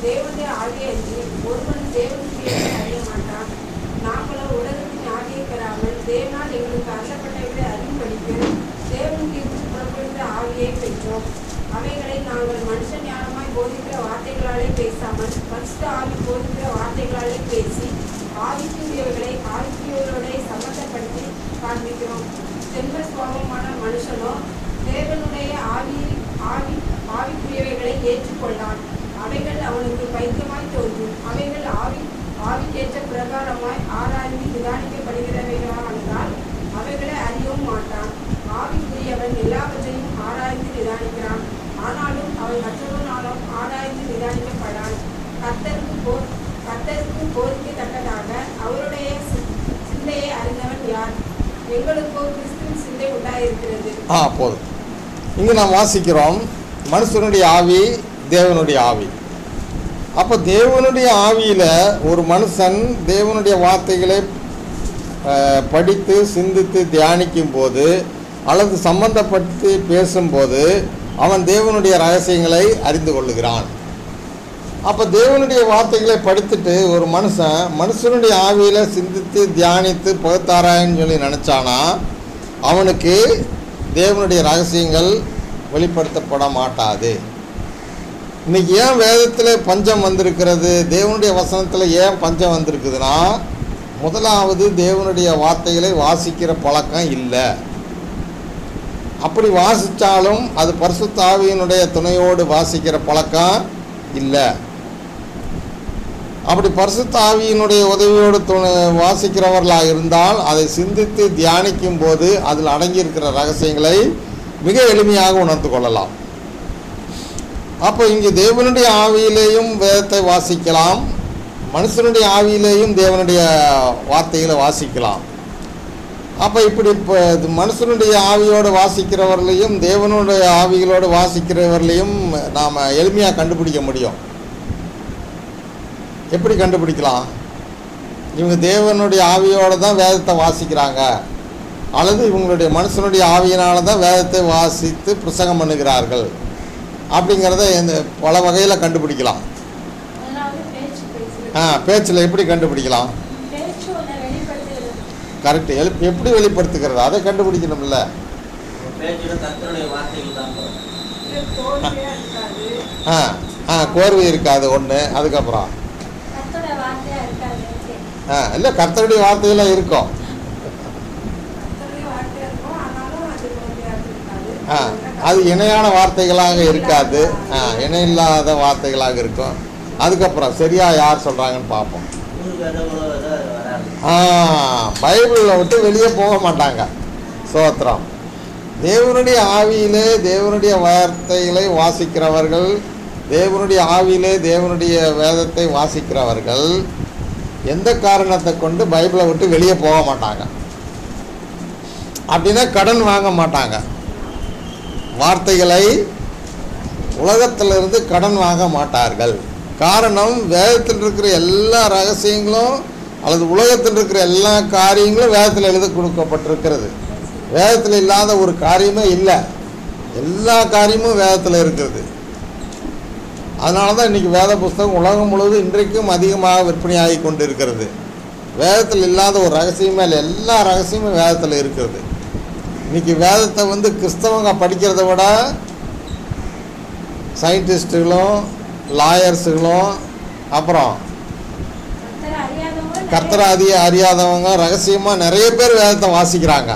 தேவனுடைய ஆவியை அன்றி ஒருவன் தேவனுடைய அறிய மாட்டான் நாங்களோ உலகத்தின் ஆவியை பெறாமல் தேவனால் எங்களுக்கு அருளப்பட்டவர்களை அறியும்படிக்கு தேவனுக்கு இருந்து புறப்படுகிற ஆவியை பெற்றோம் அவைகளை நாங்கள் மனுஷ ஞானமாய் போதிக்கிற வார்த்தைகளாலே பேசாமல் பரிசுத்த ஆவி போதிக்கிற வார்த்தைகளாலே பேசி ஆவிக்குரியவர்களை ஆவிக்குரியவர்களை சம்மந்தப்படுத்தி காண்பிக்கிறோம் செல்வ சுவாபமான மனுஷனோ தேவனுடைய ஆவி ஆவி ஆவிக்குரியவைகளை ஏற்றுக்கொண்டான் அவைகள் அவனுக்கு பைத்தியமாய் தோன்றும் அவைகள் ஆவி ஆவிக்கேற்ற பிரகாரமாய் ஆராய்ந்து நிதானிக்கப்படுகிறவைகளானதால் அவைகளை அறியவும் மாட்டான் ஆவிக்குரியவன் எல்லாவற்றையும் ஆராய்ந்து நிதானிக்கிறான் ஆனாலும் அவன் மற்றொருவனாலும் ஆராய்ந்து நிதானிக்கப்படான் கர்த்தருக்கு போ கர்த்தருக்கு போதிக்கத்தக்கதாக அவருடைய சி- சிந்தையை அறிந்தவன் யார் எங்களுக்கோ கிறிஸ்துவின் சிந்தை உண்டாயிருக்கிறது ஆ போதும் இங்கே நாம் வாசிக்கிறோம் மனுஷனுடைய ஆவி தேவனுடைய ஆவி அப்போ தேவனுடைய ஆவியில் ஒரு மனுஷன் தேவனுடைய வார்த்தைகளை அஹ், படித்து சிந்தித்து தியானிக்கும் போது அல்லது சம்பந்தப்படுத்தி பேசும்போது அவன் தேவனுடைய ரகசியங்களை அறிந்து கொள்ளுகிறான் அப்போ தேவனுடைய வார்த்தைகளை படித்துட்டு ஒரு மனுஷன் மனுஷனுடைய ஆவியில் சிந்தித்து தியானித்து பகுத்தாராயன்னு சொல்லி நினச்சானா அவனுக்கு தேவனுடைய ரகசியங்கள் வெளிப்படுத்தப்பட மாட்டாது இன்னைக்கு ஏன் வேதத்தில் பஞ்சம் வந்திருக்கிறது தேவனுடைய வசனத்தில் ஏன் பஞ்சம் வந்திருக்குதுன்னா முதலாவது தேவனுடைய வார்த்தைகளை வாசிக்கிற பழக்கம் இல்லை அப்படி வாசித்தாலும் அது பரிசுத்த ஆவியினுடைய துணையோடு வாசிக்கிற பழக்கம் இல்லை அப்படி பரிசுத்த ஆவியினுடைய உதவியோடு துணை வாசிக்கிறவர்களாக இருந்தால் அதை சிந்தித்து தியானிக்கும் போது அதில் அடங்கியிருக்கிற ரகசியங்களை மிக எளிமையாக உணர்ந்து கொள்ளலாம் அப்போ இங்கே தேவனுடைய ஆவியிலேயும் வேதத்தை வாசிக்கலாம் மனுஷனுடைய ஆவியிலேயும் தேவனுடைய வார்த்தைகளை வாசிக்கலாம் அப்போ இப்படி இப்போ இது மனுஷனுடைய ஆவியோடு வாசிக்கிறவர்களையும் தேவனுடைய ஆவிகளோடு வாசிக்கிறவர்களையும் நாம் எளிமையாக கண்டுபிடிக்க முடியும் எப்படி கண்டுபிடிக்கலாம் இவங்க தேவனுடைய ஆவியோடு தான் வேதத்தை வாசிக்கிறாங்க அல்லது இவங்களுடைய மனுஷனுடைய ஆவியினால தான் வேதத்தை வாசித்து பிரசங்கம் பண்ணுகிறார்கள் அப்படிங்கிறத இந்த பல வகையில் கண்டுபிடிக்கலாம் முதலாவது பேச்சு பேசுறது ஆ பேச்சில் எப்படி கண்டுபிடிக்கலாம் பேச்சு ஒன்றை வெளிப்படுத்துகிறது கரெக்ட் எழு எப்படி வெளிப்படுத்துகிறது அதை கண்டுபிடிக்கணும்ல பேச்சிட கர்த்தருடைய வார்த்தைகள் தான் போகும். இது தோல்வியா இருக்காது ஆ ஆ கோர்வை இருக்காது ஒன்று அதுக்கப்புறம் கர்த்தரோட வார்த்தையா இருக்காது ஓகே ஆ இல்லை கர்த்தருடைய வார்த்தையெல்லாம் இருக்கும் கர்த்தருடைய வார்த்தையா இருக்கும் ஆனாலும் அது தோல்வியா இருக்காது ஆ அது இணையான வார்த்தைகளாக இருக்காது ஆ இணையில்லாத வார்த்தைகளாக இருக்கும் அதுக்கப்புறம் சரியா யார் சொல்கிறாங்கன்னு பார்ப்போம் ஊர் வேதங்களோ ஏதோ வராது ஆ பைபிளை விட்டு வெளியே போக மாட்டாங்க சோத்திரம் தேவனுடைய ஆவியிலே தேவனுடைய வார்த்தைகளை வாசிக்கிறவர்கள் தேவனுடைய ஆவியிலே தேவனுடைய வேதத்தை வாசிக்கிறவர்கள் எந்த காரணத்தை கொண்டு பைபிளை விட்டு வெளியே போக மாட்டாங்க அப்படின்னா கடன் வாங்க மாட்டாங்க வார்த்தைகளை உலகத்திலிருந்து கடன் வாங்க மாட்டார்கள் காரணம் வேதத்தில் இருக்கிற எல்லா ரகசியங்களும் அல்லது உலகத்தில் இருக்கிற எல்லா காரியங்களும் வேதத்தில் எழுத கொடுக்கப்பட்டிருக்கிறது வேதத்தில் இல்லாத ஒரு காரியமே இல்லை எல்லா காரியமும் வேதத்தில் இருக்கிறது அதனால தான் இன்றைக்கி வேத புஸ்தகம் உலகம் முழுவதும் இன்றைக்கும் அதிகமாக விற்பனையாகி கொண்டு இருக்கிறது வேதத்தில் இல்லாத ஒரு ரகசியமே இல்லை எல்லா ரகசியமும் வேதத்தில் இருக்கிறது இன்றைக்கி வேதத்தை வந்து கிறிஸ்தவங்க படிக்கிறத விட சயின்டிஸ்ட்டுகளும் லாயர்ஸுகளும் அப்புறம் கர்த்தரை அறியாதவங்க நிறைய- கர்த்தரை அதிக அறியாதவங்க ரகசியமாக நிறைய பேர் வேதத்தை வாசிக்கிறாங்க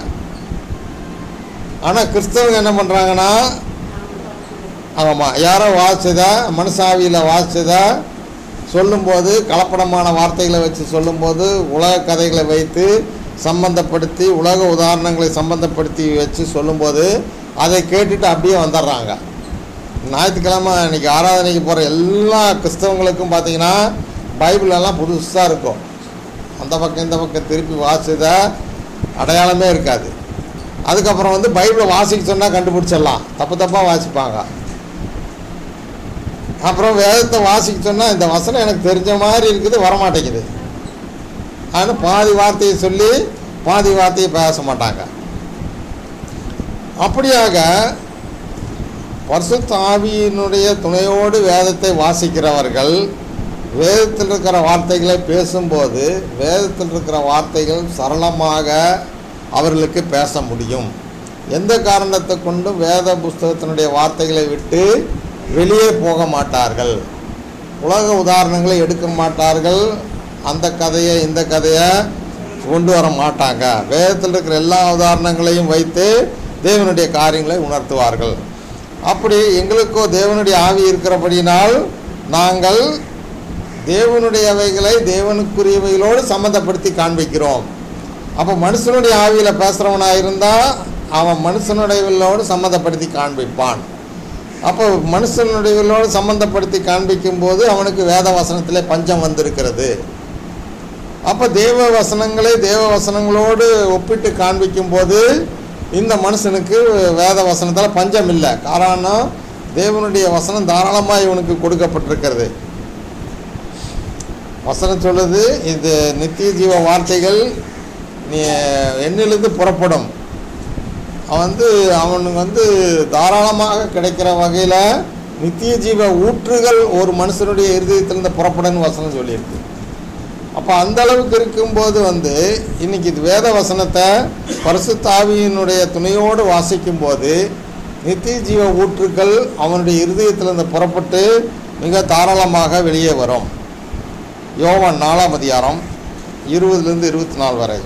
ஆனால் கிறிஸ்தவங்க என்ன பண்ணுறாங்கன்னா ஆமாம் யாரோ வாசிச்சதா மனசாவியில் வாசிச்சதா சொல்லும்போது கலப்படமான வார்த்தைகளை வச்சு சொல்லும்போது உலக கதைகளை வைத்து சம்பந்தப்படுத்தி உலக உதாரணங்களை சம்பந்தப்படுத்தி வச்சு சொல்லும்போது அதை கேட்டுட்டு அப்படியே வந்துடுறாங்க ஞாயிற்றுக்கிழமை இன்னைக்கு ஆராதனைக்கு போகிற எல்லா கிறிஸ்தவங்களுக்கும் பார்த்தீங்கன்னா பைபிள் எல்லாம் புதுசாக இருக்கும் அந்த பக்கம் இந்த பக்கம் திருப்பி வாசிச்சதா அடையாளமே இருக்காது அதுக்கப்புறம் வந்து பைபிளை வாசிக்க சொன்னால் கண்டுபிடிச்சிடலாம் தப்பு தப்பாக வாசிப்பாங்க அப்புறம் வேதத்தை வாசிக்க சொன்னால் இந்த வசனம் எனக்கு தெரிஞ்ச மாதிரி இருக்குது வரமாட்டேங்குது ஆனால் பாதி வார்த்தையை சொல்லி பாதி வார்த்தையை பேச மாட்டாங்க அப்படியாக பரிசுத்த ஆவியினுடைய துணையோடு வேதத்தை வாசிக்கிறவர்கள் வேதத்தில் இருக்கிற வார்த்தைகளை பேசும்போது வேதத்தில் இருக்கிற வார்த்தைகள் சரளமாக அவர்களுக்கு பேச முடியும் எந்த காரணத்தை கொண்டும் வேத புஸ்தகத்தினுடைய வார்த்தைகளை விட்டு வெளியே போக மாட்டார்கள் உலக உதாரணங்களை எடுக்க மாட்டார்கள் அந்த கதையை இந்த கதையை கொண்டு வர மாட்டாங்க வேதத்தில் இருக்கிற எல்லா உதாரணங்களையும் வைத்து தேவனுடைய காரியங்களை உணர்த்துவார்கள் அப்படி எங்களுக்கோ தேவனுடைய ஆவி இருக்கிறபடியினால் நாங்கள் தேவனுடையவைகளை தேவனுக்குரியவைகளோடு சம்மந்தப்படுத்தி காண்பிக்கிறோம் அப்போ மனுஷனுடைய ஆவியில் பேசுகிறவனாக இருந்தால் அவன் மனுஷனுடையவர்களோடு சம்மந்தப்படுத்தி காண்பிப்பான் அப்போ மனுஷனுடையவர்களோடு சம்மந்தப்படுத்தி காண்பிக்கும் போது அவனுக்கு வேத வசனத்திலே பஞ்சம் வந்திருக்கிறது அப்போ தேவ வசனங்களை தேவ வசனங்களோடு ஒப்பிட்டு காண்பிக்கும் போது இந்த மனுஷனுக்கு வேத வசனத்தில் பஞ்சம் இல்லை காரணம் தேவனுடைய வசனம் தாராளமாக இவனுக்கு கொடுக்கப்பட்டிருக்கிறது வசனம் சொல்லுது இது நித்திய ஜீவ வார்த்தைகள் நீ எண்ணிலிருந்து புறப்படும் அவன் வந்து அவனுக்கு வந்து தாராளமாக கிடைக்கிற வகையில் நித்திய ஜீவ ஊற்றுகள் ஒரு மனுஷனுடைய இருதயத்திலிருந்து புறப்படுன்னு வசனம் சொல்லியிருக்கு அப்போ அந்த அளவுக்கு இருக்கும்போது வந்து இன்னைக்கு இது வேத வசனத்தை பரிசுத்தாவியினுடைய துணையோடு வாசிக்கும்போது நித்திய ஜீவ ஊற்றுக்கள் அவனுடைய இருதயத்திலிருந்து புறப்பட்டு மிக தாராளமாக வெளியே வரும் யோவான் நாலாம் அதிகாரம் இருபதுலேருந்து இருபத்தி நாலு வரை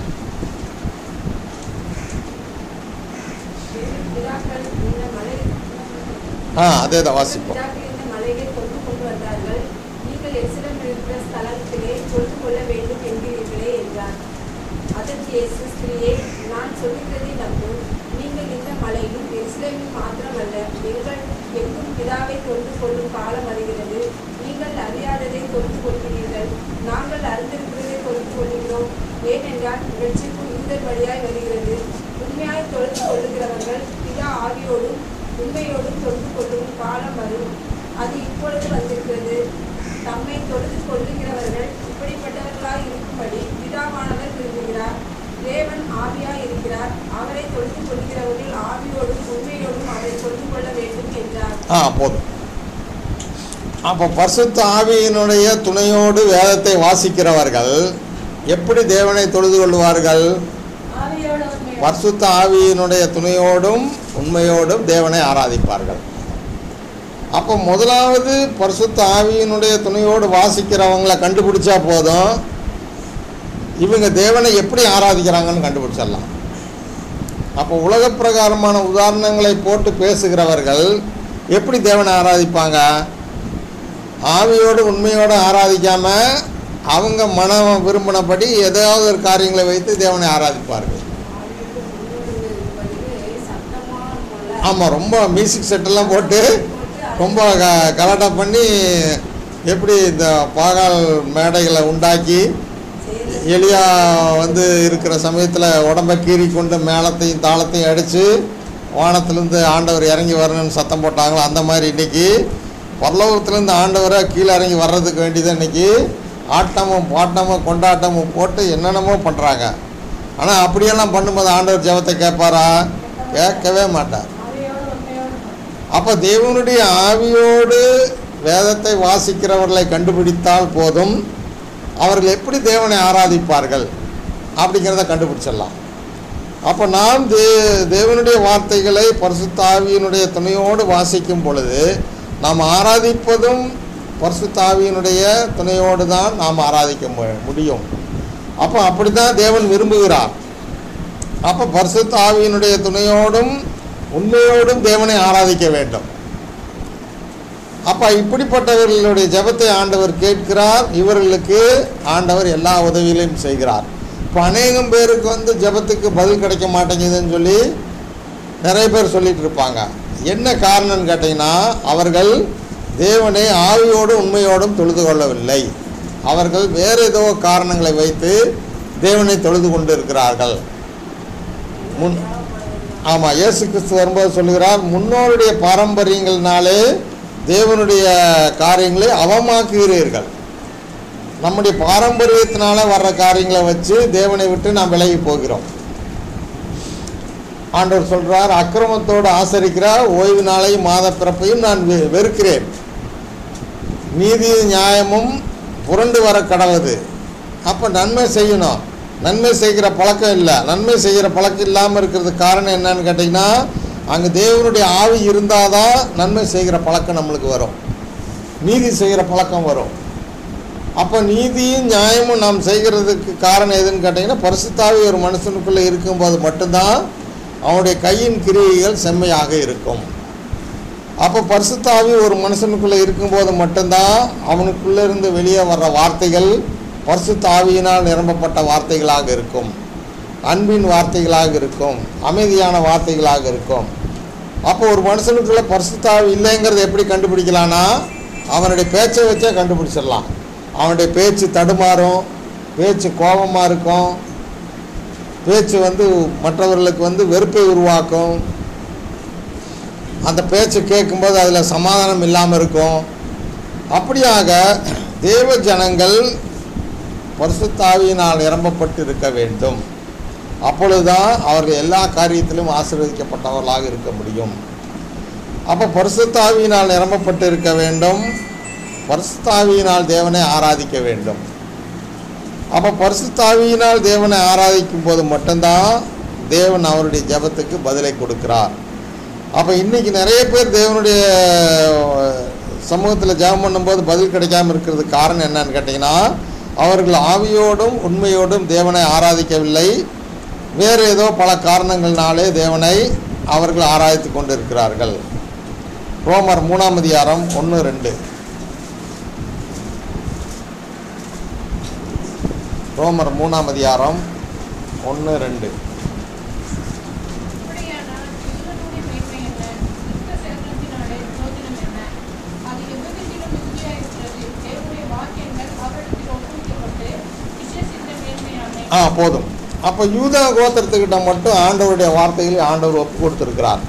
பிதாக்கள் இந்த மலை ஆ அதே தான் வாசிப்போம் பிதாக்கள் இந்த மலையை கொண்டு கொண்டு வந்தார்கள் நீங்கள் எருசலேமில் இருக்கிற ஸ்தலத்திலே கொண்டு கொள்ள வேண்டும் என்கிறீர்களே என்றார் அதற்கு இயேசு ஸ்திரீயே நான் சொல்லுகிறதை நம்பும் நீங்கள் இந்த மலையும் எருசலேமில் மாத்திரமல்ல எங்கள் எங்கும் பிதாவை தொண்டு கொள்ளும் காலம் வருகிறது நீங்கள் அறியாததை தொண்டு கொள்கிறீர்கள் நாங்கள் அறிந்திருக்கிறதை தொண்டு கொள்கிறோம் ஏனென்றால் ரட்சிப்பு யூதர் வழியாய் வருகிறது உண்மையாய் தொழுது கொள்ளுகிறவர்கள் பிதா ஆவியோடும் உண்மையோடும் தொழுது கொள்ளும் காலம் வரும் அது இப்பொழுது வந்திருக்கிறது தம்மை தொழுது கொள்ளுகிறவர்கள் இப்படிப்பட்டவர்களாய் இருக்கும்படி பிதாவானவர் விரும்புகிறார் தேவன் ஆவியாய் இருக்கிறார் அவரை தொழுது கொள்கிறவர்கள் ஆவியோடும் உண்மையோடும் அவரை தொழுது கொள்ள வேண்டும் என்றார் ஆ போதும் அப்போ பரிசுத்த ஆவியினுடைய துணையோடு வேதத்தை வாசிக்கிறவர்கள் எப்படி தேவனை தொழுது கொள்வார்கள் ஆவியோட உண்மையோட பரிசுத்த ஆவியினுடைய துணையோடும் உண்மையோடும் தேவனை ஆராதிப்பார்கள் அப்போ முதலாவது பரிசுத்த ஆவியினுடைய துணையோடு வாசிக்கிறவங்கள கண்டுபிடிச்சா போதும் இவங்க தேவனை எப்படி ஆராதிக்கிறாங்கன்னு கண்டுபிடிச்சிடலாம் அப்போ உலக பிரகாரமான உதாரணங்களை போட்டு பேசுகிறவர்கள் எப்படி தேவனை ஆராதிப்பாங்க ஆவியோடு உண்மையோடு ஆராதிக்காம அவங்க மனம் விரும்பினபடி ஏதாவது ஒரு காரியங்களை வைத்து தேவனை ஆராதிப்பார்கள் ஆவியோடு உண்மையோடு இருப்பது சத்தமா இருக்கும்ல. ஆமாம் ரொம்ப மியூசிக் செட்டெல்லாம் போட்டு போட்டு ரொம்ப க கலாட்டா பண்ணி எப்படி இந்த பாகால் மேடைகளை உண்டாக்கி செய்யறது எலியா வந்து இருக்கிற சமயத்தில் உடம்ப கீறி கொண்டு மேளத்தையும் தாளத்தையும் அடித்து வானத்திலேருந்து ஆண்டவர் இறங்கி வரணும்னு சத்தம் போட்டாங்களோ அந்த மாதிரி இன்னைக்கு பரலோகத்துலேருந்து ஆண்டவரை கீழே இறங்கி வர்றதுக்கு வேண்டியது இன்னைக்கு ஆட்டமும் பாட்டமும் கொண்டாட்டமும் போட்டு என்னென்னமோ பண்ணுறாங்க ஆனால் அப்படியெல்லாம் பண்ணும்போது ஆண்டவர் ஜெபத்தை கேட்பாரா கேட்கவே மாட்டார் ஆவியோட உண்மையோட அப்போ தேவனுடைய ஆவியோடு வேதத்தை வாசிக்கிறவர்களை கண்டுபிடித்தால் போதும் அவர்கள் எப்படி தேவனை ஆராதிப்பார்கள் அப்படிங்கிறத கண்டுபிடிச்சிடலாம் அப்போ நாம் தே தேவனுடைய வார்த்தைகளை பரிசுத்த ஆவியினுடைய துணையோடு வாசிக்கும் பொழுது நாம் ஆராதிப்பதும் பரிசுத்த ஆவியினுடைய துணையோடு தான் நாம் ஆராதிக்க மு- முடியும் அப்போ அப்படி தான் தேவன் விரும்புகிறார் அப்போ பரிசுத்த ஆவியினுடைய துணையோடும் உண்மையோடும் தேவனை ஆராதிக்க வேண்டும் அப்போ இப்படிப்பட்டவர்களுடைய ஜெபத்தை ஆண்டவர் கேட்கிறார் இவர்களுக்கு ஆண்டவர் எல்லா உதவிகளையும் செய்கிறார் இப்போ அநேகம் பேருக்கு வந்து ஜெபத்துக்கு பதில் கிடைக்க மாட்டேங்குதுன்னு சொல்லி நிறைய பேர் சொல்லிட்டு இருப்பாங்க என்ன காரணம்னு கேட்டிங்கன்னா அவர்கள் தேவனை ஆவியோடும் உண்மையோடும் தொழுது கொள்ளவில்லை அவர்கள் வேறு ஏதோ காரணங்களை வைத்து தேவனை தொழுது கொண்டு இருக்கிறார்கள் முன் ஆமாம் இயேசு கிறிஸ்து வரும்போது சொல்லுகிறார் முன்னோருடைய பாரம்பரியங்கள்னாலே தேவனுடைய காரியங்களை அவமாக்குகிறீர்கள் நம்முடைய பாரம்பரியத்தினால வர்ற காரியங்களை வச்சு தேவனை விட்டு நாம் விலகி போகிறோம் ஆண்டவர் சொல்றார் அக்கிரமத்தோடு ஆசரிக்கிற ஓய்வு நாளையும் மாத பிறப்பையும் நான் வெ- வெறுக்கிறேன் நீதியும் நியாயமும் புரண்டு வர கடவுது அப்போ நன்மை செய்யணும் நன்மை செய்கிற பழக்கம் இல்லை நன்மை செய்கிற பழக்கம் இல்லாமல் இருக்கிறதுக்கு காரணம் என்னன்னு கேட்டிங்கன்னா அங்கே தேவனுடைய ஆவி இருந்தால் தான் நன்மை செய்கிற பழக்கம் நம்மளுக்கு வரும் நீதி செய்கிற பழக்கம் வரும் அப்போ நீதியும் நியாயமும் நாம் செய்கிறதுக்கு காரணம் எதுன்னு கேட்டிங்கன்னா பரிசுத்தாவி ஒரு மனுஷனுக்குள்ளே இருக்கும்போது மட்டும்தான் அவனுடைய கையின் கிரியைகள் செம்மையாக இருக்கும் அப்போ பரிசுத்தாவி ஒரு மனுஷனுக்குள்ளே இருக்கும்போது மட்டும்தான் அவனுக்குள்ளே இருந்து வெளியே வர்ற வார்த்தைகள் பரிசுத்த ஆவியினால் நிரம்பப்பட்ட வார்த்தைகளாக இருக்கும் அன்பின் வார்த்தைகளாக இருக்கும் அமைதியான வார்த்தைகளாக இருக்கும் அப்போ ஒரு மனுஷனுக்குள்ள பரிசுத்தாவி இல்லைங்கிறத எப்படி கண்டுபிடிக்கலாம்னா அவனுடைய பேச்சை வச்சே கண்டுபிடிச்சிடலாம் அவனுடைய பேச்சு தடுமாறும் பேச்சு கோபமாக இருக்கும் பேச்சு வந்து மற்றவர்களுக்கு வந்து வெறுப்பை உருவாக்கும் அந்த பேச்சு கேட்கும்போது அதில் சமாதானம் இல்லாமல் இருக்கும் அப்படியாக தேவ ஜனங்கள் பரிசுத்தாவியினால் நிரம்பப்பட்டு இருக்க வேண்டும் அப்பொழுதுதான் அவர்கள் எல்லா காரியத்திலும் ஆசீர்வதிக்கப்பட்டவர்களாக இருக்க முடியும் அப்போ பரிசுத்தாவியினால் நிரம்பப்பட்டு இருக்க வேண்டும் பரிசுத்தாவியினால் தேவனை ஆராதிக்க வேண்டும் அப்போ பரிசுத்தாவியினால் தேவனை ஆராதிக்கும் போது மட்டும்தான் தேவன் அவருடைய ஜெபத்துக்கு பதிலை கொடுக்கிறார் அப்போ இன்னைக்கு நிறைய பேர் தேவனுடைய சமூகத்தில் ஜெபம் பண்ணும்போது பதில் கிடைக்காம இருக்கிறதுக்கு காரணம் என்னன்னு கேட்டிங்கன்னா அவர்கள் ஆவியோடும் உண்மையோடும் தேவனை ஆராதிக்கவில்லை வேறு ஏதோ பல காரணங்கள்னாலே தேவனை அவர்கள் ஆராதித்து கொண்டிருக்கிறார்கள் ரோமர் மூணாம் அதிகாரம் ஒன்று ரெண்டு ரோமர் மூணாம் அதிகாரம் ஒன்று ரெண்டு அப்படியானால் இவனுடைய மேன்மை என்ன? யுத்த சேதனத்தினாலே பிரயோஜனம் என்ன? அது எவ்விதத்திலும் மிகுதியாயிருக்கிறது. தேவனுடைய வாக்கியங்கள் அவரிடத்தில் ஒப்புவிக்கப்பட்டு விசேஷித்த மேன்மையாமை. ஆ போதும் அப்போ யூதா கோத்திரத்துக்கிட்ட மட்டும் ஆண்டவருடைய வார்த்தைகளை ஆண்டவர் ஒப்பு கொடுத்துருக்கிறார்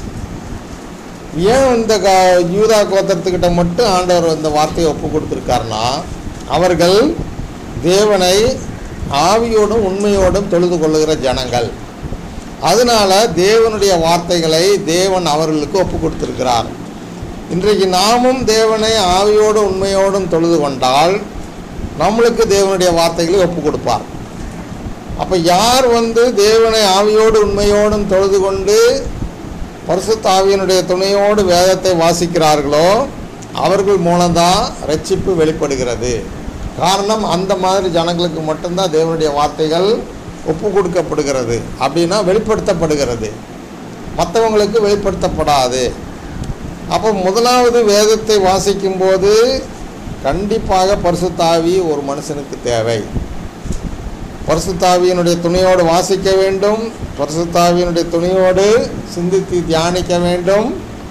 ஏன் இந்த க யூதா கோத்திரத்துக்கிட்ட மட்டும் ஆண்டவர் இந்த வார்த்தையை ஒப்பு கொடுத்துருக்காருன்னா அவர்கள் தேவனை ஆவியோடும் உண்மையோடும் தொழுது கொள்ளுகிற ஜனங்கள் அதனால தேவனுடைய வார்த்தைகளை தேவன் அவர்களுக்கு ஒப்பு கொடுத்திருக்கிறார் இன்றைக்கு நாமும் தேவனை ஆவியோடும் உண்மையோடும் தொழுது கொண்டால் நம்மளுக்கு தேவனுடைய வார்த்தைகளை ஒப்பு கொடுப்பார் அப்போ யார் வந்து தேவனை ஆவியோடு உண்மையோடும் தொழுது கொண்டு பரிசுத்த ஆவியனுடைய துணையோடு வேதத்தை வாசிக்கிறார்களோ அவர்கள் மூலம்தான் ரட்சிப்பு வெளிப்படுகிறது காரணம் அந்த மாதிரி ஜனங்களுக்கு மட்டும்தான் தேவனுடைய வார்த்தைகள் ஒப்பு கொடுக்கப்படுகிறது அப்படின்னா வெளிப்படுத்தப்படுகிறது மற்றவங்களுக்கு வெளிப்படுத்தப்படாது அப்போ முதலாவது வேதத்தை வாசிக்கும்போது கண்டிப்பாக பரிசுத்தாவி ஒரு மனுஷனுக்கு தேவை பரிசுத்தாவியினுடைய துணையோடு வாசிக்க வேண்டும் பரிசுத்தாவியினுடைய துணையோடு சிந்தித்து தியானிக்க வேண்டும்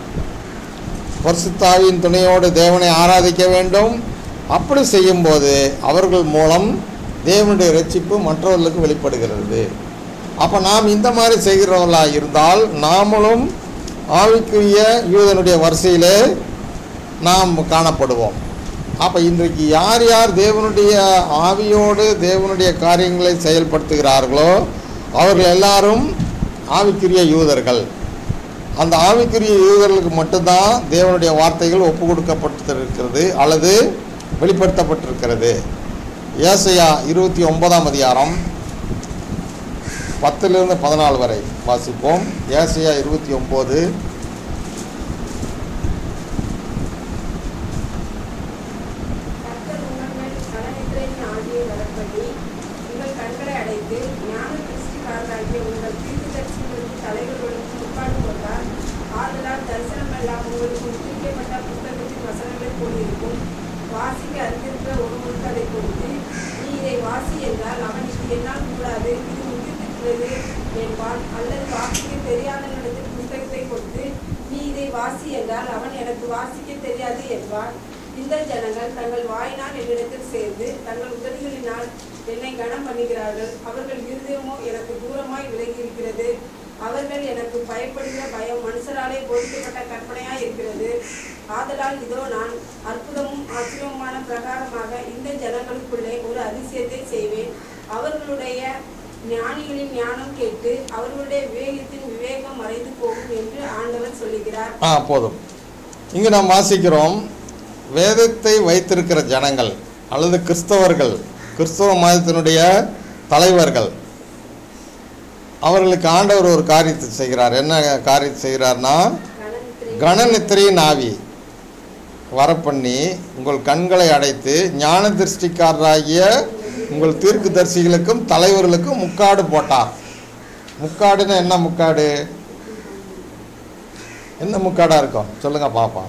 பரிசுத்தாவியின் துணையோடு தேவனை ஆராதிக்க வேண்டும் அப்படி செய்யும்போது அவர்கள் மூலம் தேவனுடைய ரட்சிப்பு மற்றவர்களுக்கு வெளிப்படுகிறது அப்போ நாம் இந்த மாதிரி செய்கிறவர்களாக இருந்தால் நாமளும் ஆவிக்குரிய யூதனுடைய வரிசையிலே நாம் காணப்படுவோம் அப்போ இன்றைக்கு யார் யார் தேவனுடைய ஆவியோடு தேவனுடைய காரியங்களை செயல்படுத்துகிறார்களோ அவர்கள் எல்லாரும் ஆவிக்குரிய யூதர்கள் அந்த ஆவிக்குரிய யூதர்களுக்கு மட்டும்தான் தேவனுடைய வார்த்தைகள் ஒப்பு கொடுக்கப்பட்டிருக்கிறது அல்லது வெளிப்படுத்தப்பட்டிருக்கிறது ஏசையா இருபத்தி ஒன்பதாம் அதிகாரம் பத்திலிருந்து பதினாலு வரை வாசிப்போம் ஏசையா இருபத்தி ஒம்பது கர்த்தர் உங்கள் கலனித்திரையின் ஆவியை வரப்பண்ணி உங்கள் கண்களை அடைத்து ஞான திருஷ்டிக்காரராகிய உங்கள் தீர்க்கதரிசிகளுக்கு தலைவர்களுக்கு முற்பாடு கொண்டார் ஆதலால் தரிசனமெல்லாம் உங்களுக்கு உச்சரிக்கப்பட்ட புத்தகத்தின் வசனங்களை போலிருக்கும் வாசிக்க அறிந்திருக்கிற ஒருவருக்கு அதை கொடுத்து நீ இதை வாசி என்றால் அவன் இது என்னால் கூடாது இது முந்திருக்கிறது என்பான் அல்லது வாசிக்க தெரியாதவனிடத்தில் புத்தகத்தை கொடுத்து நீ இதை வாசி என்றால் அவன் எனக்கு வாசிக்க தெரியாது என்பான் இந்த ஜனங்கள் தங்கள் வாயினால் என்னிடத்தில் சேர்ந்து தங்கள் உதடுகளினால் என்னை கனம் பண்ணுகிறார்கள் அவர்கள் இருதயமோ எனக்கு தூரமாய் விலகி இருக்கிறது அவர்கள் எனக்கு பயப்படுகிற பயம் மனுஷராலே போதிக்கப்பட்ட கற்பனையாய் இருக்கிறது ஆதலால் இதோ நான் அற்புதமும் ஆச்சரியமான பிரகாரமாக இந்த ஜனங்களுக்குள்ளே ஒரு அதிசயத்தை செய்வேன் அவர்களுடைய ஞானிகளின் ஞானம் கேட்டு அவர்களுடைய விவேகத்தின் விவேகம் மறைந்து போகும் என்று ஆண்டவர் சொல்லுகிறார் ஆ போதும் இங்கே நாம் வாசிக்கிறோம் வேதத்தை வைத்திருக்கிற ஜனங்கள் அல்லது கிறிஸ்தவர்கள் கிறிஸ்தவ மதத்தினுடைய தலைவர்கள் அவர்களுக்கு ஆண்டவர் ஒரு காரியத்தை செய்கிறார் என்ன காரியத்தை செய்கிறார்னா கணத்திரை கணநித்திரையின் ஆவி வரப்பண்ணி உங்கள் கண்களை அடைத்து ஞான திருஷ்டிக்காரராகிய உங்கள் தீர்க்கதரிசிகளுக்கும் தலைவர்களுக்கும் முக்காடு போட்டார் முக்காடுன்னா என்ன முக்காடு என்ன முக்காடா இருக்கும் சொல்லுங்க பாப்போம்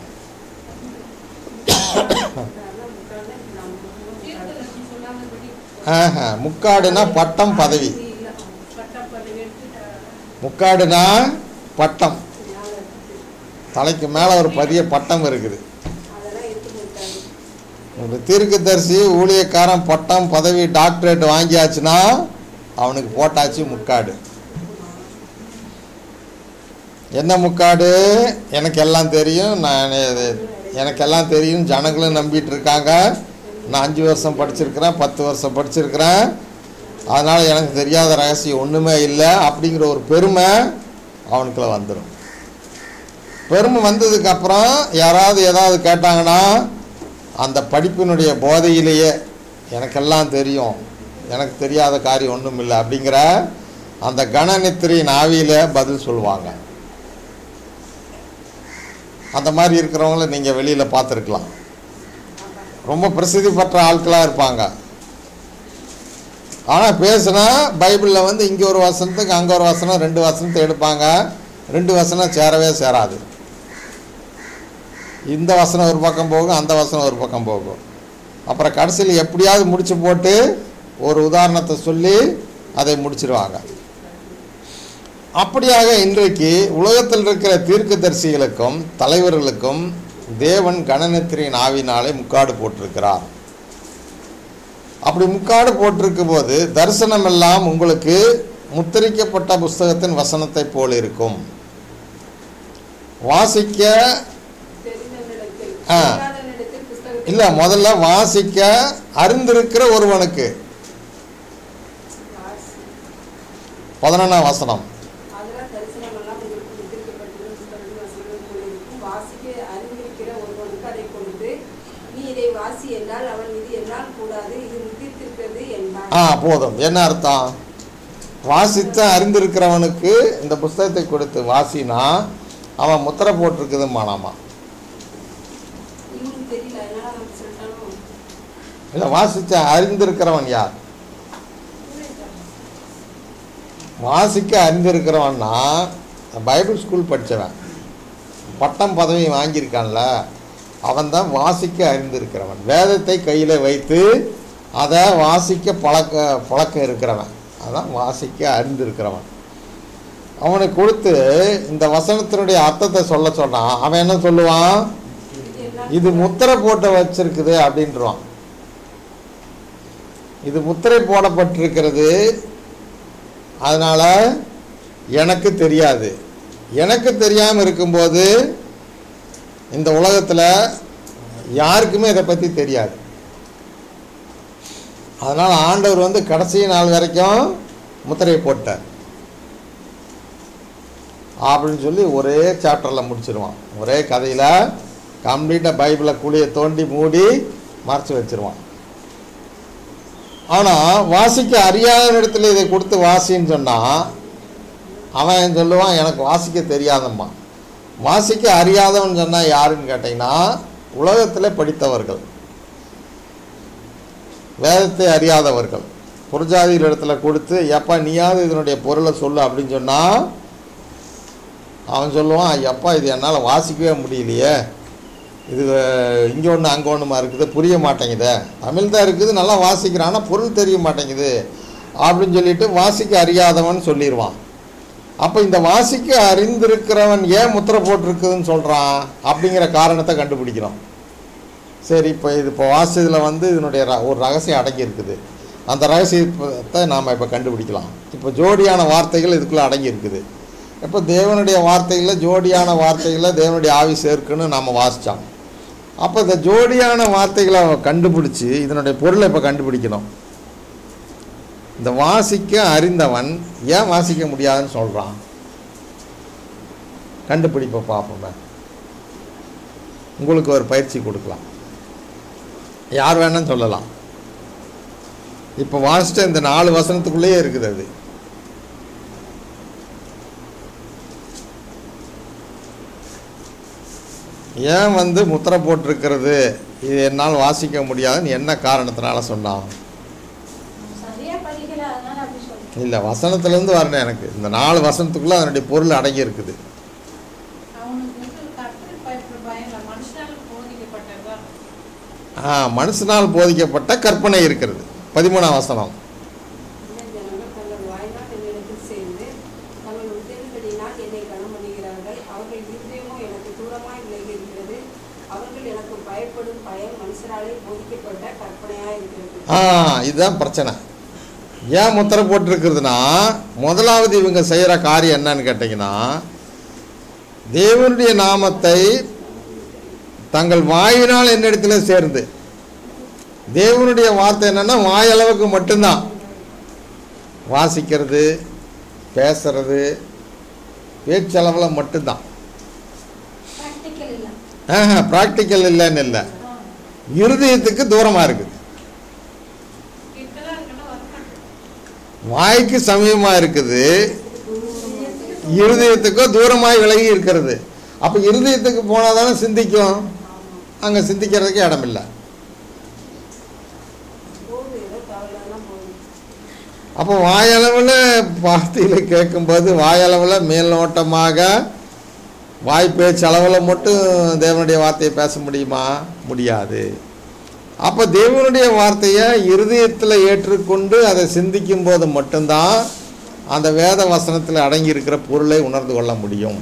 தீர்க்கதரிசி சொல்லாதபடி ஆஹா, முக்காடுனா பட்டம் பதவி பட்டப்பதவி முக்காடுனா பட்டம் தலைக்கு மேலே ஒரு பெரிய பட்டம் இருக்குது அதெல்லாம் இருக்க மாட்டாங்க ஒரு தீர்க்கதரிசி ஊழியக்காரன் பட்டம் பதவி டாக்டரேட் வாங்கியாச்சுன்னா அவனுக்கு போட்டாச்சு முக்காடு என்ன முக்காடு எனக்கு எல்லாம் தெரியும் நான் இது- எனக்கு எல்லாம் தெரியும் ஜனங்களும் நம்பிட்டு இருக்காங்க நான் அஞ்சு வருஷம் படிச்சிருக்கிறேன் பத்து வருஷம் படிச்சிருக்கிறேன் அதனால் எனக்கு தெரியாத ரகசியம் ஒன்றுமே இல்லை அப்படிங்கிற ஒரு பெருமை அவனுக்குள்ள வந்துடும் பெருமை வந்ததுக்கப்புறம் யாராவது ஏதாவது கேட்டாங்கன்னா அந்த படிப்பினுடைய போதையிலேயே எனக்கெல்லாம் தெரியும் எனக்கு தெரியாத காரியம் ஒன்றும் இல்லை அப்படிங்கிற அந்த கணநித்திரியின் ஆவியில் பதில் சொல்லுவாங்க அந்த மாதிரி இருக்கிறவங்கள நீங்கள் வெளியில் பார்த்துருக்கலாம் ரொம்ப பிரசித்தி பெற்ற ஆட்களாக இருப்பாங்க ஆனால் பேசுனா பைபிளில் வந்து இங்கே ஒரு வசனத்துக்கு அங்கே ஒரு வசனம் ரெண்டு வசனத்தை எடுப்பாங்க ரெண்டு வசனம் சேரவே சேராது இந்த வசனம் ஒரு பக்கம் போகும் அந்த வசனம் ஒரு பக்கம் போகும் அப்புறம் கடைசியில் எப்படியாவது முடிச்சு போட்டு ஒரு உதாரணத்தை சொல்லி அதை முடிச்சிருவாங்க அப்படியாக இன்றைக்கு உலகத்தில் இருக்கிற தீர்க்கதரிசிகளுக்கும் தலைவர்களுக்கும் தேவன் கணனத்திரின் ஆவினாலே முக்காடு போட்டிருக்கிறார் அப்படி முக்காடு போட்டிருக்கும் போது தரிசனம் எல்லாம் உங்களுக்கு முத்திரிக்கப்பட்ட புஸ்தகத்தின் வசனத்தை போல் இருக்கும் வாசிக்க தெரிந்தவனிடத்தில் ஆ. தெரியாதவனிடத்தில் புஸ்தகத்தை இல்லை முதல்ல வாசிக்க அறிந்திருக்கிற ஒருவனுக்கு வாசி. பதினொன்றாம் வசனம் அதெல்லாம் தரிசனமெல்லாம் உங்களுக்கு முத்திரிக்கப்பட்டிருக்கும் புஸ்தகத்தில் வசனங்கள் போல இருக்கும். வாசிக்க அறிந்திருக்கிற ஒருவனுக்கு அதை கொடுத்து நீ இதை வாசி என்றால் அவன் இது என்னால் கூடாது இது முத்திரித்திருக்கிறது என்றான் ஆ போதும் என்ன அர்த்தம் வாசித்த அறிந்திருக்கிறவனுக்கு இந்த புஸ்தகத்தை கொடுத்து வாசினா அவன் முத்திரை போட்டிருக்குதுமானாமா இவனுக்கு தெரியல அதனால அவன் சொல்லிட்டானோ இல்லை வாசித்த அறிந்திருக்கிறவன் யார் வாசிக்க அறிந்திருக்கிறவன்னா பைபிள் ஸ்கூல் படித்தவன் பட்டம் பதவி வாங்கியிருக்கான்ல அவன் தான் வாசிக்க அறிந்திருக்கிறவன் வேதத்தை கையில் வைத்து அதை வாசிக்க பழக்க பழக்கம் இருக்கிறவன் அதான் வாசிக்க அறிந்திருக்கிறவன் அவனுக்கு கொடுத்து இந்த வசனத்தினுடைய அர்த்தத்தை சொல்ல சொன்னான் அவன் என்ன சொல்லுவான் இது என்னால் இது முத்திரை போட்டு வச்சிருக்குது அப்படின்றான் இது முத்திரை போடப்பட்டிருக்கிறது அதனால் எனக்கு தெரியாது எனக்கு தெரியாமல் இருக்கும்போது இந்த உலகத்தில் யாருக்குமே இதை பற்றி தெரியாது அதனால் ஆண்டவர் வந்து கடைசி நாள் வரைக்கும் முத்திரையை போட்டார் அப்படின்னு சொல்லி ஒரே சாப்டரில் முடிச்சிருவான் ஒரே கதையில் கம்ப்ளீட்டாக பைபிளை குழியை தோண்டி மூடி மறைச்சி வச்சிருவான் ஆனால் வாசிக்க அறியாத இடத்துல இதை கொடுத்து வாசின்னு சொன்னால் அவன் சொல்லுவான் எனக்கு வாசிக்க தெரியாதம்மா வாசிக்க அறியாதவன் சொன்னால் யாருன்னு கேட்டிங்கன்னா உலகத்தில் படித்தவர்கள் வேதத்தை அறியாதவர்கள் புறஜாதியில் இடத்துல கொடுத்து எப்பா நீயாவது இதனுடைய பொருளை சொல்லு அப்படின்னு சொன்னால் அவன் சொல்லுவான் எப்பா இது என்னால் வாசிக்கவே முடியலையே இது இங்கே ஒன்று அங்கே ஒன்றுமா இருக்குது புரிய மாட்டேங்குதே தமிழ் தான் இருக்குது நல்லா வாசிக்கிறான் ஆனால் பொருள் தெரிய மாட்டேங்குது அப்படின்னு சொல்லிட்டு வாசிக்க அறியாதவன் சொல்லிடுவான் அப்போ இந்த வாசிக்க அறிந்திருக்கிறவன் ஏன் முத்திரை போட்டிருக்குதுன்னு சொல்கிறான் அப்படிங்கிற காரணத்தை கண்டுபிடிக்கிறோம் சரி இப்போ இது இப்போ வாசியதில் வந்து இதனுடைய ர- ஒரு ரகசியம் அடங்கி இருக்குது அந்த ரகசியத்தை நாம் இப்போ கண்டுபிடிக்கலாம் இப்போ ஜோடியான வார்த்தைகள் இதுக்குள்ளே அடங்கி இருக்குது இப்போ தேவனுடைய வார்த்தைகளில் ஜோடியான வார்த்தைகளில் தேவனுடைய ஆவி சேர்க்குன்னு நாம் வாசித்தோம் அப்போ இந்த ஜோடியான வார்த்தைகளை அவன் கண்டுபிடிச்சி இதனுடைய பொருளை இப்போ கண்டுபிடிக்கணும் இந்த வாசிக்க அறிந்தவன் ஏன் வாசிக்க முடியாதுன்னு சொல்கிறான் கண்டுபிடிப்பை பார்ப்போமே உங்களுக்கு ஒரு பயிற்சி கொடுக்கலாம் யார் வேணாலும் சொல்லலாம் இப்போ வாசித்த இந்த நாலு வசனத்துக்குள்ளேயே இருக்குது அது ஏன் வந்து முத்திரை போட்டிருக்கிறது இது என்னால் வாசிக்க முடியாதுன்னு என்ன காரணத்தினால சொன்னான் சரியா படிக்கல அதனால அப்படி சொல்றேன் இல்லை வசனத்துலேருந்து வரணும் எனக்கு இந்த நாலு வசனத்துக்குள்ளே அதனுடைய பொருள் அடங்கி இருக்குது அவனுக்கு வந்து கர்த்தர் பயப்படுற பயம் இல்லை மனுஷனால போதிக்கப்பட்டதுதான் ஆ மனுஷனால் போதிக்கப்பட்ட கற்பனை இருக்கிறது பதிமூணாம் வசனம் இந்த ஜனங்கள் தங்கள் வாயினால் என்னிடத்தில் சேர்ந்து தங்கள் உதவிகளினால் என்னை கனம் பண்ணுகிறார்கள் அவர்கள் இருதயமோ எனக்கு தூரமாய் விலகி இருக்கிறது அவர்கள் எனக்கு பயப்படும் பயம் மனுஷராலே போதிக்கப்பட்ட கற்பனையாய் இருக்கிறது ஆ இதுதான் பிரச்சனை ஏன் முத்திரை போட்டிருக்கிறதுனா முதலாவது இவங்க செய்கிற காரியம் என்னன்னு கேட்டிங்கன்னா தேவனுடைய நாமத்தை தங்கள் வாயினால் என்னிடத்துல சேர்ந்து தேவனுடைய வார்த்தை என்னன்னா வாயளவுக்கு மட்டும்தான் வாசிக்கிறது பேசுறது பேச்சளவில் மட்டும்தான் ப்ராக்டிக்கல் இல்லை ஆஹா ப்ராக்டிக்கல் இல்லைன்னு இல்லை ஆ. இருதயத்துக்கு தூரமாக இருக்குது கிட்டலாம் இருக்கணும் வரமாட்டேன் வாய்க்கு சமீபமாக இருக்குது இருதயத்துக்கோ தூரமாய் விலகி இருக்கிறது அப்போ இருதயத்துக்கு போனால் தானே சிந்திக்கும் அங்கே சிந்திக்கிறதுக்கு இடம் இல்லை போகுது ஏதோ தவறுதான் போகுது அப்போ வாயளவில் வார்த்தையில் கேட்கும்போது வாயளவில் மேல்நோட்டமாக வாய் பேச்சளவில் மட்டும் தேவனுடைய வார்த்தையை பேச முடியுமா முடியாது அப்போ தேவனுடைய வார்த்தையை இருதயத்தில் ஏற்றுக்கொண்டு அதை சிந்திக்கும் போது மட்டும்தான் அந்த வேத வசனத்தில் அடங்கியிருக்கிற பொருளை உணர்ந்து கொள்ள முடியும்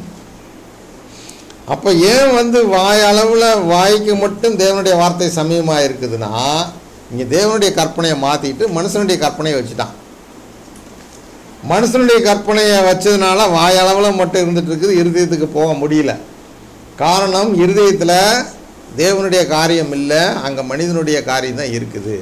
அப்போ ஏன் வந்து வாய் அளவில் வாய்க்கு மட்டும் தேவனுடைய வார்த்தை சமயமாக இருக்குதுன்னா இங்கே தேவனுடைய கற்பனையை மாற்றிட்டு மனுஷனுடைய கற்பனையை வச்சுட்டான் மனுஷனுடைய கற்பனையை வச்சதுனால வாயளவில் மட்டும் இருந்துட்டு இருக்குது இருதயத்துக்கு போக முடியல காரணம் இருதயத்தில் தேவனுடைய காரியம் இல்லை அங்கே மனிதனுடைய காரியம் தான் இருக்குது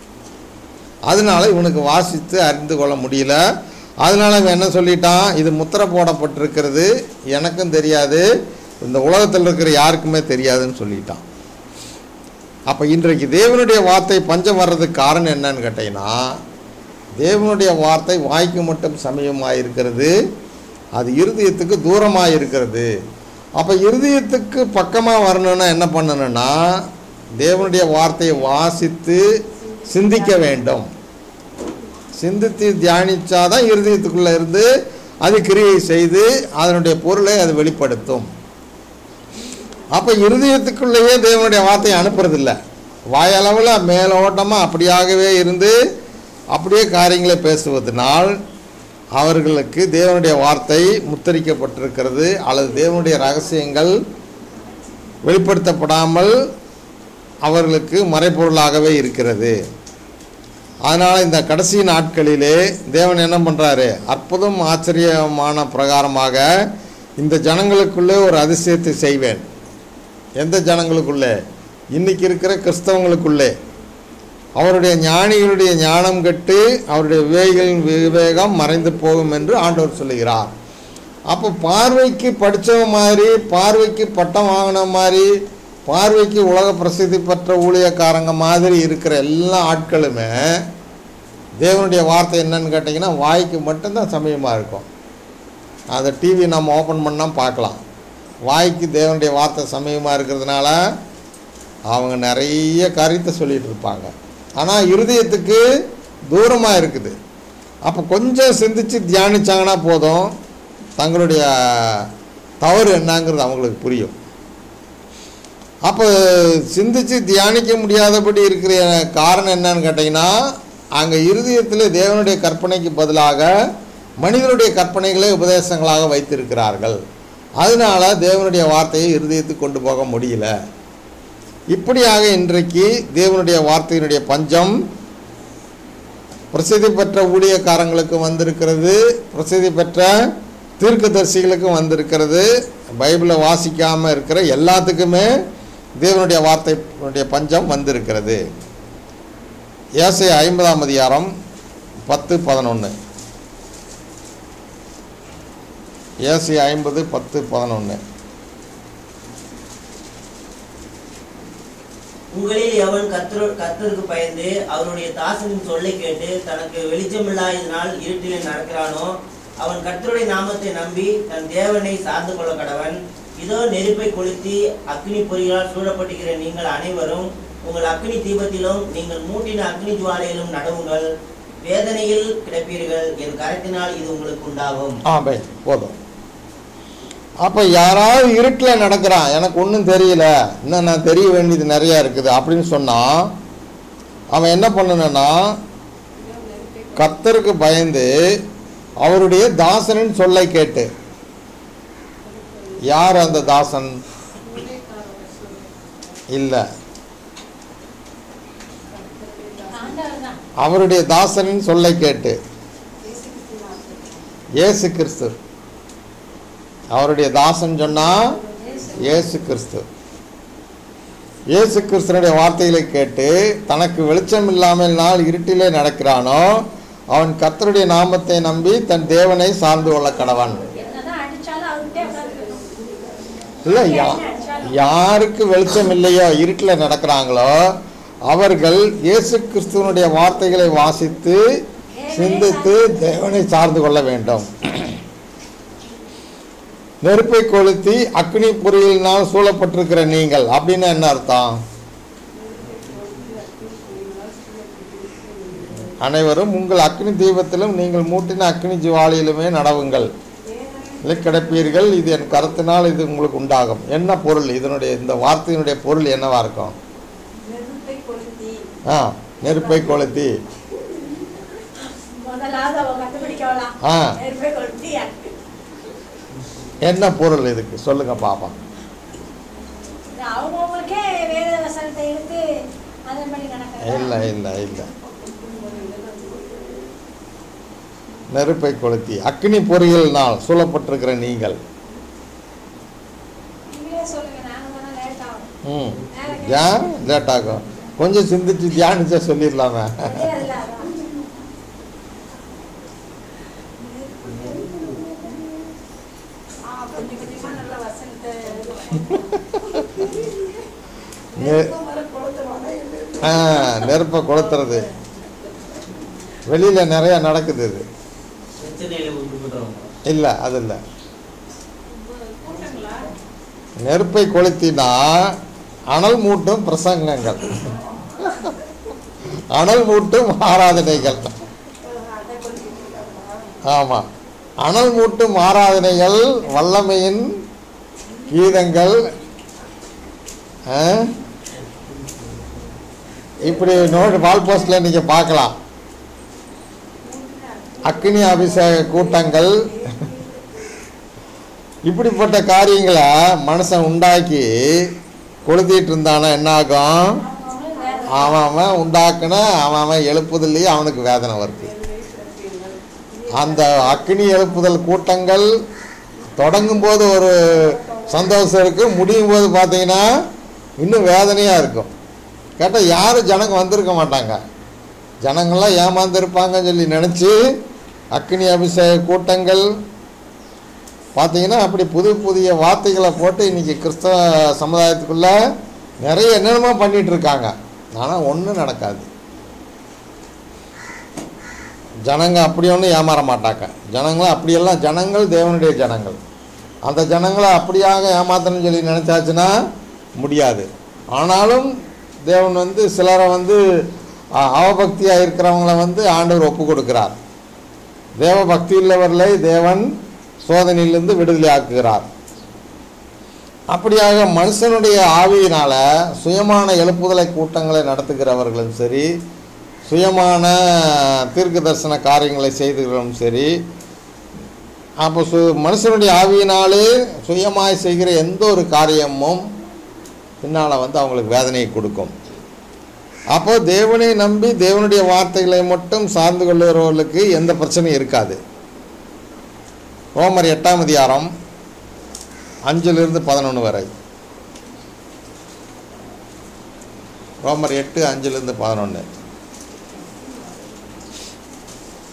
அதனால இவனுக்கு வாசித்து அறிந்து கொள்ள முடியல அதனால இவன் என்ன சொல்லிட்டான் இது முத்திரை போடப்பட்டிருக்கிறது எனக்கும் தெரியாது இந்த உலகத்தில் இருக்கிற யாருக்குமே தெரியாதுன்னு சொல்லிட்டான் அப்போ இன்றைக்கு தேவனுடைய வார்த்தை பஞ்சம் வர்றதுக்கு காரணம் என்னன்னு கேட்டீங்கன்னா தேவனுடைய வார்த்தை வாய்க்கு மட்டும் சமயமாக இருக்கிறது அது இருதயத்துக்கு தூரமாக இருக்கிறது அப்போ இருதயத்துக்கு பக்கமாக வரணும்னா என்ன பண்ணணும்னா தேவனுடைய வார்த்தையை வாசித்து சிந்திக்க வேண்டும் சிந்தித்து தியானிச்சாதான் இருதயத்துக்குள்ளே இருந்து அது கிரியை செய்து அதனுடைய பொருளை அது வெளிப்படுத்தும் அப்போ இருதயத்துக்குள்ளேயே தேவனுடைய வார்த்தையை அனுப்புறதில்ல வாயளவில் மேலோட்டமாக அப்படியாகவே இருந்து அப்படியே காரியங்களை பேசுவதனால் அவர்களுக்கு தேவனுடைய வார்த்தை முத்தரிக்கப்பட்டிருக்கிறது அல்லது தேவனுடைய ரகசியங்கள் வெளிப்படுத்தப்படாமல் அவர்களுக்கு மறைப்பொருளாகவே இருக்கிறது அதனால் இந்த கடைசி நாட்களிலே தேவன் என்ன பண்ணுறாரு அற்புதம் ஆச்சரியமான பிரகாரமாக இந்த ஜனங்களுக்குள்ளே ஒரு அதிசயத்தை செய்வேன் எந்த ஜனங்களுக்குள்ளே இன்னைக்கு இருக்கிற கிறிஸ்தவங்களுக்குள்ளே அவருடைய ஞானிகளுடைய ஞானம் கெட்டு அவருடைய விவேகிகளின் விவேகம் மறைந்து போகும் என்று ஆண்டவர் சொல்லுகிறார் அப்போ பார்வைக்கு படித்தவன் மாதிரி பார்வைக்கு பட்டம் வாங்கின மாதிரி பார்வைக்கு உலக பிரசித்தி பெற்ற ஊழியக்காரங்க மாதிரி இருக்கிற எல்லா ஆட்களுமே தேவனுடைய வார்த்தை என்னன்னு கேட்டிங்கன்னா வாய்க்கு மட்டும்தான் சமயமாக இருக்கும் அதை டிவி நம்ம ஓப்பன் பண்ணால் பார்க்கலாம் வாய்க்கு தேவனுடைய வார்த்தை சமயமாக இருக்கிறதுனால அவங்க நிறைய காரியத்தை சொல்லிட்டு இருப்பாங்க ஆனால் இருதயத்துக்கு தூரமாக இருக்குது அப்போ கொஞ்சம் சிந்திச்சு தியானிச்சாங்கன்னா போதும் தங்களுடைய தவறு என்னங்கிறது அவங்களுக்கு புரியும் அப்போ சிந்திச்சு தியானிக்க முடியாதபடி இருக்கிற காரணம் என்னன்னு கேட்டிங்கன்னா அங்கே இருதயத்தில் தேவனுடைய கற்பனைக்கு பதிலாக மனிதனுடைய கற்பனைகளை உபதேசங்களாக வைத்திருக்கிறார்கள் அதனால தேவனுடைய வார்த்தையை இருதயத்துக்கு கொண்டு போக முடியல இப்படியாக இன்றைக்கு தேவனுடைய வார்த்தையினுடைய பஞ்சம் பிரசித்தி பெற்ற ஊழியக்காரங்களுக்கும் வந்திருக்கிறது பிரசித்தி பெற்ற தீர்க்கதரிசிகளுக்கும் வந்திருக்கிறது பைபிளை வாசிக்காமல் இருக்கிற எல்லாத்துக்குமே தேவனுடைய வார்த்தையினுடைய பஞ்சம் வந்திருக்கிறது ஏசை ஐம்பதாம் அதிகாரம் பத்து பதினொன்று ஏசி ஐம்பது பத்து பதினொன்று உங்களில் எவன் கர்த்தரு கர்த்தருக்கு பயந்து அவருடைய தாசனின் சொல்லை கேட்டு தனக்கு வெளிச்சமில்லாததினால் இருட்டில் நடக்கிறானோ அவன் கர்த்தருடைய நாமத்தை நம்பி தன் தேவனை சார்ந்து கொள்ள கடவன் இதோ நெருப்பை கொளுத்தி அக்னி பொறிகளால் சூழப்பட்டிருக்கிற நீங்கள் அனைவரும் உங்கள் அக்னி தீபத்திலும் நீங்கள் மூட்டின அக்னி ஜுவாலையிலும் நடவுங்கள் வேதனையில் கிடப்பீர்கள் என் கரத்தினால் இது உங்களுக்கு உண்டாகும் ஆ பை போதும் அப்போ யாராவது இருட்டில் நடக்கிறான் எனக்கு ஒன்றும் தெரியல இன்னும் நான் தெரிய வேண்டியது நிறையா இருக்குது அப்படின்னு சொன்னால் அவன் என்ன பண்ணணும்னா கர்த்தருக்கு பயந்து அவருடைய தாசனின் சொல்லை கேட்டு யார் அந்த தாசன் இல்லை ஆண்டவர் தான் அவருடைய தாசனின் சொல்லை கேட்டு இயேசு கிறிஸ்து அவருடைய தாசன் சொன்னா இயேசு கிறிஸ்து இயேசு கிறிஸ்தனுடைய வார்த்தைகளை கேட்டு தனக்கு வெளிச்சம் இல்லாமல் நாள் இருட்டிலே நடக்கிறானோ அவன் கர்த்தருடைய நாமத்தை நம்பி தன் தேவனை சார்ந்து கொள்ள கடவன் என்னதான் அடிச்சாலும் அவர்கிட்டே உட்காந்துக்கணும் இல்லை யா யாருக்கு வெளிச்சம் இல்லையோ இருட்டில் நடக்கிறாங்களோ அவர்கள் இயேசு கிறிஸ்துவனுடைய வார்த்தைகளை வாசித்து சிந்தித்து தேவனை சார்ந்து கொள்ள வேண்டும் நெருப்பை கொளுத்தி அக்னி பொறியினால் சூழப்பட்டிருக்கிற நீங்கள் அப்படின்னு என்ன அர்த்தம் அனைவரும் உங்கள் அக்னி தீபத்திலும் நீங்கள் மூட்டின அக்னி ஜுவாலியிலுமே நடவுங்கள் இல்லை கிடப்பீர்கள் இது என் கருத்தினால் இது உங்களுக்கு உண்டாகும் என்ன பொருள் இதனுடைய இந்த வார்த்தையினுடைய பொருள் என்னவா இருக்கும் நெருப்பை கொளுத்தி ஆ நெருப்பை கொளுத்தி முதலாவது அவங்க கண்டுபிடிக்கலாம் ஆ நெருப்பை கொளுத்தி என்ன பொருள் இதுக்கு சொல்லுங்க பாப்பா அவங்கவுங்களுக்கே வேத வசனத்தை எடுத்து அதன்படி நடக்கிறது இல்லை இல்லை இல்லை நெருப்பை கொளுத்தி அக்னி பொறியினால் சூழப்பட்டிருக்கிற நீங்கள் நீங்களே சொல்லுங்க நாங்க வேணா லேட் ஆகும் ம் ஏன் லேட் ஆகும் கொஞ்சம் சிந்திச்சு தியானிச்சா சொல்லிடலாமே தெரியாதுல்ல அதான். ஆ, கொஞ்சம் கொஞ்சமா நல்ல வசனத்தை நெ- வர கொளுத்துவாங்க என்று ஆ நெருப்பை கொளுத்துறது வெளியில் நிறையா நடக்குது இது பிரச்சனையில உட்படுறோம் இல்லை அது இல்லை கூட்டங்களா நெருப்பை கொளுத்தினா அனல் மூட்டும் பிரசங்கங்கள் அனல் மூட்டும் ஆராதனைகள் அதை கொளுத்திட்டு இருக்காங்க ஆமாம் அனல் மூட்டும் ஆராதனைகள் வல்லமையின் கீதங்கள் ஆ? இப்படி நோட் வால் போஸ்டில் நீங்கள் பார்க்கலாம் அக்னி அபிஷேக கூட்டங்கள் இப்படிப்பட்ட காரியங்களை மனுஷன் உண்டாக்கி கொளுத்திட்டு இருந்தானா என்ன ஆகும் அவங்கவுங்களுக்கு வேத அவன் அவன் உண்டாக்குன அவன் அவன் எழுப்புதல்லையே அவனுக்கு வேதனை வருது அந்த அக்னி எழுப்புதல் கூட்டங்கள் தொடங்கும் போது ஒரு சந்தோஷம் இருக்குது முடியும் போது பார்த்தீங்கன்னா இன்னும் வேதனையாக இருக்கும் கேட்டால் யாரும் ஜனங்க வந்திருக்க மாட்டாங்க ஜனங்கள்லாம் ஏமாந்துருப்பாங்கன்னு சொல்லி நினச்சி அக்னி அபிஷேக கூட்டங்கள் பார்த்தீங்கன்னா அப்படி புது புதிய வார்த்தைகளை போட்டு இன்றைக்கி கிறிஸ்தவ சமுதாயத்துக்குள்ளே நிறைய என்னென்னமோ பண்ணிகிட்டு இருக்காங்க ஆனால் ஒன்றும் நடக்காது ஜனங்க அப்படி ஒன்றும் ஏமாற மாட்டாங்க ஜனங்களும் அப்படியெல்லாம் ஜனங்கள் தேவனுடைய ஜனங்கள் அந்த ஜனங்களை அப்படியாக ஏமாத்தணும்னு சொல்லி நினச்சாச்சுன்னா முடியாது ஆனாலும் தேவன் வந்து சிலரை வந்து அ- அவபக்தியாக இருக்கிறவங்கள வந்து ஆண்டவர் ஒப்பு கொடுக்கிறார் தேவ பக்தி உள்ளவர்களை தேவன் சோதனையிலிருந்து விடுதலை ஆக்குகிறார் அப்படியாக மனுஷனுடைய ஆவியினால சுயமான எழுப்புதலை கூட்டங்களை நடத்துகிறவர்களும் சரி சுயமான தீர்க்க தரிசன காரியங்களை செய்துகிறவரும் சரி அப்போ சு மனுஷனுடைய ஆவியினாலே சுயமாய் செய்கிற எந்த ஒரு காரியமும் பின்னால் வந்து அவங்களுக்கு வேதனையை கொடுக்கும் அப்போ தேவனை நம்பி தேவனுடைய வார்த்தைகளை மட்டும் சார்ந்து கொள்ளுகிறவர்களுக்கு எந்த பிரச்சனையும் இருக்காது ரோமர் எட்டாம் அதிகாரம் அஞ்சிலிருந்து பதினொன்று வரை ரோமர் எட்டு அஞ்சிலிருந்து பதினொன்று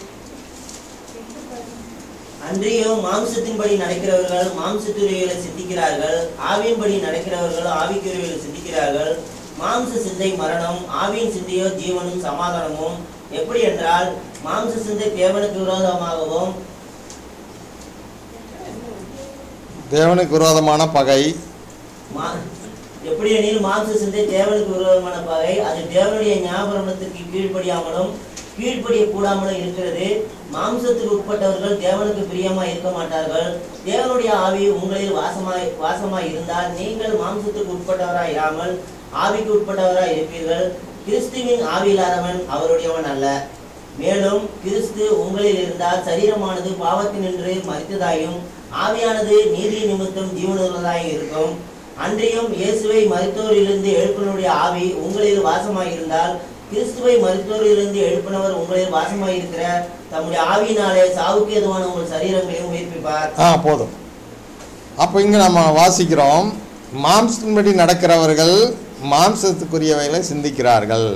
அன்றியும் மாம்சத்தின்படி நடக்கிறவர்கள் மாம்சத்துறைகளை சிந்திக்கிறார்கள் ஆவியின்படி நடக்கிறவர்கள் ஆவிக்குரியவைகளை சிந்திக்கிறார்கள் மாம்ச சிந்தை மரணம் ஆவியின் சிந்தையோ ஜீவனும் சமாதானமும் எப்படி என்றால் மாம்ச சிந்தை தேவனுக்கு விரோதமாகவும் தேவனுக்கு விரோதமான பகை மா- எப்படி எனில் மாம்ச சிந்தை தேவனுக்கு விரோதமான பகை அது தேவனுடைய ஞாபகத்திற்கு கீழ்ப்படியாமலும் கீழ்ப்படிய கூடாமலும் இருக்கிறது மாம்சத்துக்கு உட்பட்டவர்கள் தேவனுக்கு பிரியமா இருக்க மாட்டார்கள் தேவனுடைய ஆவி உங்களில் வாசமாய் வாசமாய் இருந்தால் நீங்கள் மாம்சத்துக்கு உட்பட்டவராய் இராமல் ஆவிக்கு உட்பட்டவராய் இருப்பீர்கள் கிறிஸ்துவின் ஆவி இல்லாதவன் அவருடையவன் அல்ல மேலும் கிறிஸ்து உங்களில் இருந்தால் சரீரமானது பாவத்தினின்று மறித்ததாயும் ஆவியானது நீதி நிமித்தம் ஜீவனுள்ளதாயும் இருக்கும் அன்றியும் இயேசுவை மருத்துவரிலிருந்து எழுப்பினுடைய ஆவி உங்களில் வாசமாயிருந்தால் கிறிஸ்துவை மருத்துவரிலிருந்து எழுப்பினவர் உங்களில் வாசமாயிருக்கிற தம்முடைய ஆவியினாலே சாவுக்கு ஏதுவான உங்கள் சரீரங்களையும் உயிர்ப்பிப்பார் ஆ போதும் அப்போ இங்கே நம்ம வாசிக்கிறோம் மாம்சத்தின்படி நடக்கிறவர்கள் மாம்சத்துக்குரியவைகளை சிந்திக்கிறார்கள்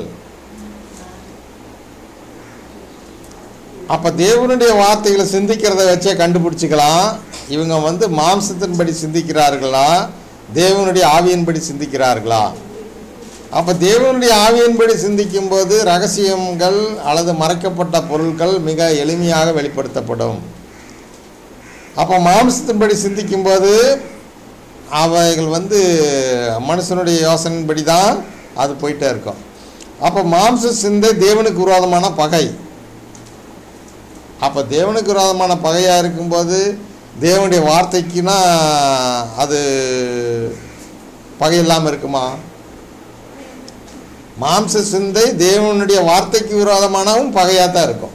அப்போ தேவனுடைய வார்த்தைகளை சிந்திக்கிறத வச்சே கண்டுபிடிச்சிக்கலாம் இவங்க வந்து மாம்சத்தின்படி சிந்திக்கிறார்களா தேவனுடைய ஆவியின்படி சிந்திக்கிறார்களா அப்போ தேவனுடைய ஆவியின்படி சிந்திக்கும்போது ரகசியங்கள் அல்லது மறைக்கப்பட்ட பொருட்கள் மிக எளிமையாக வெளிப்படுத்தப்படும் அப்போ மாம்சத்தின்படி சிந்திக்கும்போது அவைகள் வந்து மனுஷனுடைய யோசனையின்படி தான் அது போயிட்டே இருக்கும் அப்போ மாம்ச சிந்தை தேவனுக்கு விரோதமான பகை அப்போ தேவனுக்கு விரோதமான பகையாக இருக்கும்போது தேவனுடைய வார்த்தைக்குனா அது பகை இல்லாமல் இருக்குமா மாம்ச சிந்தை தேவனுடைய வார்த்தைக்கு விரோதமானவும் பகையாக தான் இருக்கும்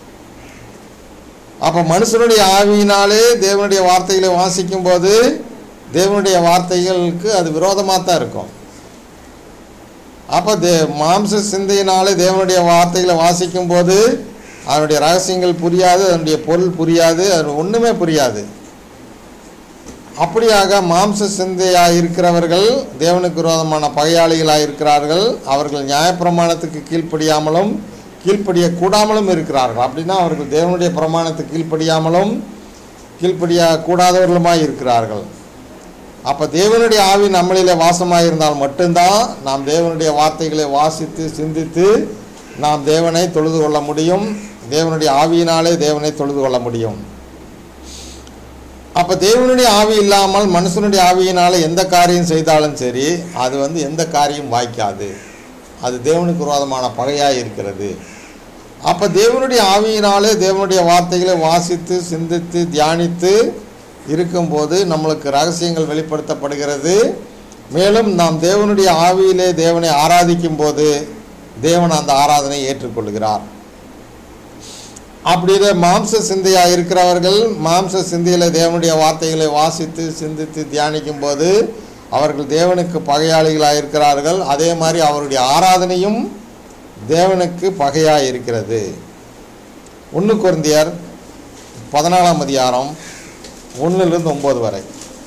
அப்போ மனுஷனுடைய ஆவியினாலே தேவனுடைய வார்த்தைகளை வாசிக்கும் போது தேவனுடைய வார்த்தைகளுக்கு அது விரோதமாக தான் இருக்கும் அப்போ தே மாம்ச சிந்தையினாலே தேவனுடைய வார்த்தைகளை வாசிக்கும் போது அதனுடைய ரகசியங்கள் புரியாது அதனுடைய பொருள் புரியாது அது ஒன்றுமே புரியாது அப்படியாக மாம்ச சிந்தையாக இருக்கிறவர்கள் தேவனுக்கு விரோதமான பகையாளிகளாக இருக்கிறார்கள் அவர்கள் நியாயப்பிரமாணத்துக்கு கீழ்ப்படியாமலும் கீழ்ப்படிய கூடாமலும் இருக்கிறார்கள் அப்படின்னா அவர்கள் தேவனுடைய பிரமாணத்துக்கு கீழ்ப்படியாமலும் கீழ்ப்படிய கூடாதவர்களுமாய் இருக்கிறார்கள் அப்போ தேவனுடைய ஆவி நம்மளிலே வாசமாக இருந்தால் மட்டும்தான் நாம் தேவனுடைய வார்த்தைகளை வாசித்து சிந்தித்து நாம் தேவனை தொழுது கொள்ள முடியும் தேவனுடைய ஆவியினாலே தேவனை தொழுது கொள்ள முடியும் அப்போ தேவனுடைய ஆவி இல்லாமல் மனுஷனுடைய ஆவியினால் எந்த காரியம் செய்தாலும் சரி அது வந்து எந்த காரியம் வாய்க்காது அது தேவனுக்கு விரோதமான பகையாக இருக்கிறது அப்போ தேவனுடைய ஆவியினாலே தேவனுடைய வார்த்தைகளை வாசித்து சிந்தித்து தியானித்து இருக்கும்போது நம்மளுக்கு ரகசியங்கள் வெளிப்படுத்தப்படுகிறது மேலும் நாம் தேவனுடைய ஆவியிலே தேவனை ஆராதிக்கும் போது தேவன் அந்த ஆராதனை ஏற்றுக்கொள்கிறார் அப்படி இல்லை மாம்ச சிந்தையாக இருக்கிறவர்கள் மாம்ச சிந்தையில் தேவனுடைய வார்த்தைகளை வாசித்து சிந்தித்து தியானிக்கும் போது அவர்கள் தேவனுக்கு பகையாளிகளாக இருக்கிறார்கள் அதே மாதிரி அவருடைய ஆராதனையும் தேவனுக்கு பகையாக இருக்கிறது ஒன்று குருந்தியர் பதினாலாம் அதிகாரம் ஒன்றிலிருந்து ஒம்பது வரை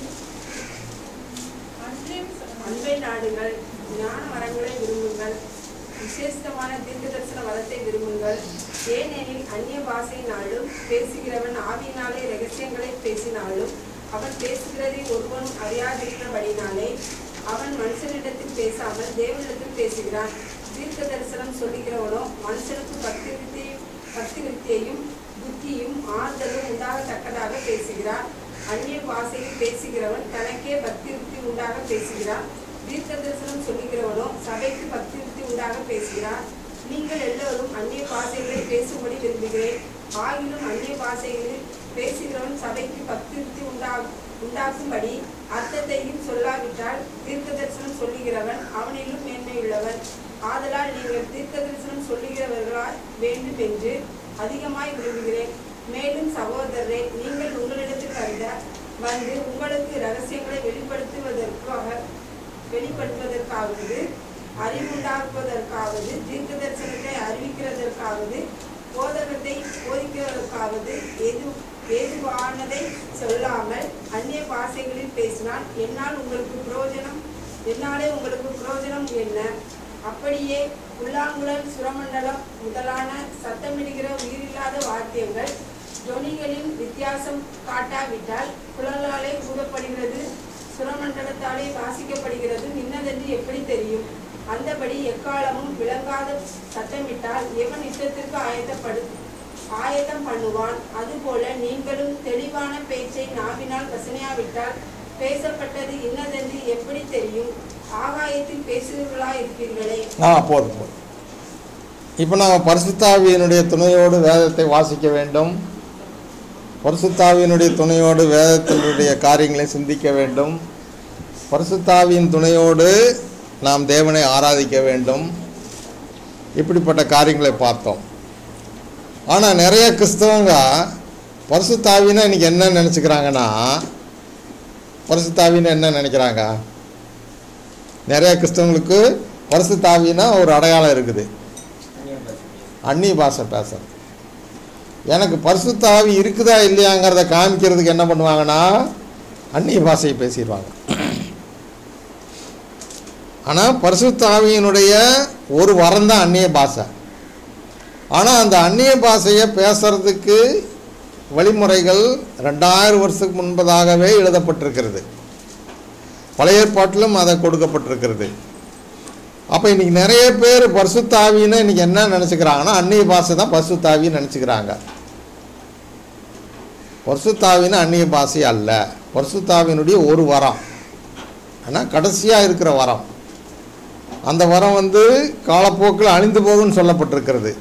அன்றியும் அன்பை நாடுங்கள் ஞான வரங்களை விரும்புங்கள் விசேஷமான தீர்க்க தரிசன வரத்தை விரும்புங்கள் ஏனெனில் அந்நிய பாஷையினாலும் பேசுகிறவன் ஆவியினாலே ரகசியங்களை பேசினாலும் அவன் பேசுகிறதை ஒருவனும் அறியாதிருக்கிறபடினாலே அவன் மனுஷனிடத்தில் பேசாமல் தேவனிடத்தில் பேசுகிறான் தீர்க்க தரிசனம் சொல்லுகிறவனோ மனுஷனுக்கு பக்தி விருத்தியும் பக்தி விருத்தியையும் புத்தியும் ஆறுதலும் உண்டாகத்தக்கதாக பேசுகிறான் அந்நிய பாஷையில் பேசுகிறவன் தனக்கே பக்தி விருத்தி உண்டாக பேசுகிறான் தீர்க்க தரிசனம் சொல்லுகிறவனோ சபைக்கு பக்தி விருத்தி உண்டாக பேசுகிறான் நீங்கள் எல்லோரும் அந்நிய பாஷைகளை பேசும்படி விரும்புகிறேன் ஆகிலும் அந்நிய பாஷைகளில் பேசுகிறவன் சபைக்கு பக்தி விருத்தி உண்டா உண்டாக்கும்படி அர்த்தத்தையும் சொல்லாவிட்டால் தீர்க்க தரிசனம் சொல்லுகிறவன் அவனிலும் மேன்மையுள்ளவன் ஆதலால் நீங்கள் தீர்க்க தரிசனம் சொல்லுகிறவர்களாய் வேண்டும் என்று அதிகமாய் விரும்புகிறேன் மேலும் சகோதரரே நீங்கள் உங்களிடத்தில் வந்த வந்து உங்களுக்கு ரகசியங்களை வெளிப்படுத்துவதற்காக வெளிப்படுத்துவதற்காவது அறிவுண்டாக்குவதற்காவது தீர்க்க தரிசனத்தை அறிவிக்கிறதற்காவது போதகத்தை போதிக்கிறதற்காவது எது ஏதுவானதை சொல்லாமல் அந்நிய பாஷைகளில் பேசினால் என்னால் உங்களுக்கு பிரயோஜனம் என்னாலே உங்களுக்கு பிரயோஜனம் என்ன அப்படியே புல்லாங்குழல் சுரமண்டலம் முதலான சத்தமிடுகிற உயிரில்லாத வாத்தியங்கள் ஜொனிகளின் வித்தியாசம் காட்டாவிட்டால் குழலாலே ஊதப்படுகிறது சுரமண்டலத்தாலே வாசிக்கப்படுகிறது இன்னதென்று எப்படி தெரியும் அந்தபடி எக்காலமும் விளங்காத சத்தமிட்டால் எவன் யுத்தத்திற்கு ஆயத்தப்படு ஆயத்தம் பண்ணுவான் அதுபோல நீங்களும் தெளிவான பேச்சை நாவினால் வசனையாவிட்டால் பேசப்பட்டது இன்னதென்று எப்படி தெரியும் ஆகாயத்தில் பேசுகிறவர்களா இருப்பீர்களே ஆ போதும் போதும் இப்போ நாம் பரிசுத்தாவியினுடைய துணையோடு வேதத்தை வாசிக்க வேண்டும் பரிசுத்தாவியினுடைய துணையோடு வேதத்தினுடைய காரியங்களை சிந்திக்க வேண்டும் பரிசுத்தாவியின் துணையோடு நாம் தேவனை ஆராதிக்க வேண்டும் இப்படிப்பட்ட காரியங்களை பார்த்தோம் ஆனால் நிறைய கிறிஸ்தவங்க பரிசுத்தாவின்னா இன்னைக்கு என்ன நினச்சிக்கிறாங்கன்னா பரிசுத்தாவின்னு என்ன நினைக்கிறாங்க நிறைய கிறிஸ்தவங்களுக்கு பரிசுத்தாவின்னா ஒரு அடையாளம் இருக்குது அந்நிய பாஷை பேசுறது எனக்கு பரிசுத்தாவி இருக்குதா இல்லையாங்கிறத காமிக்கிறதுக்கு என்ன பண்ணுவாங்கன்னா அந்நிய பாஷையை பேசிடுவாங்க ஆனால் பரிசுத்தாவியினுடைய ஒரு வரம் தான் அந்நிய பாஷை ஆனால் அந்த அந்நிய பாஷையை பேசுறதுக்கு வழிமுறைகள் ரெண்டாயிரம் வருஷத்துக்கு முன்பதாகவே எழுதப்பட்டிருக்கிறது பழைய ஏற்பாட்டிலும் அதை கொடுக்கப்பட்டிருக்கிறது அப்போ இன்னைக்கு நிறைய பேர் பரிசுத்தாவின்னு இன்னைக்கு என்ன நினச்சிக்கிறாங்கன்னா அந்நிய பாஷை தான் பரிசுத்தாவின்னு நினச்சிக்கிறாங்க பரிசுத்தாவின்னு அந்நிய பாஷை அல்ல பரிசுத்தாவினுடைய ஒரு வரம் ஆனால் கடைசியாக இருக்கிற வரம் அந்த வரம் வந்து காலப்போக்கில் அழிந்து போகும்னு சொல்லப்பட்டிருக்கிறது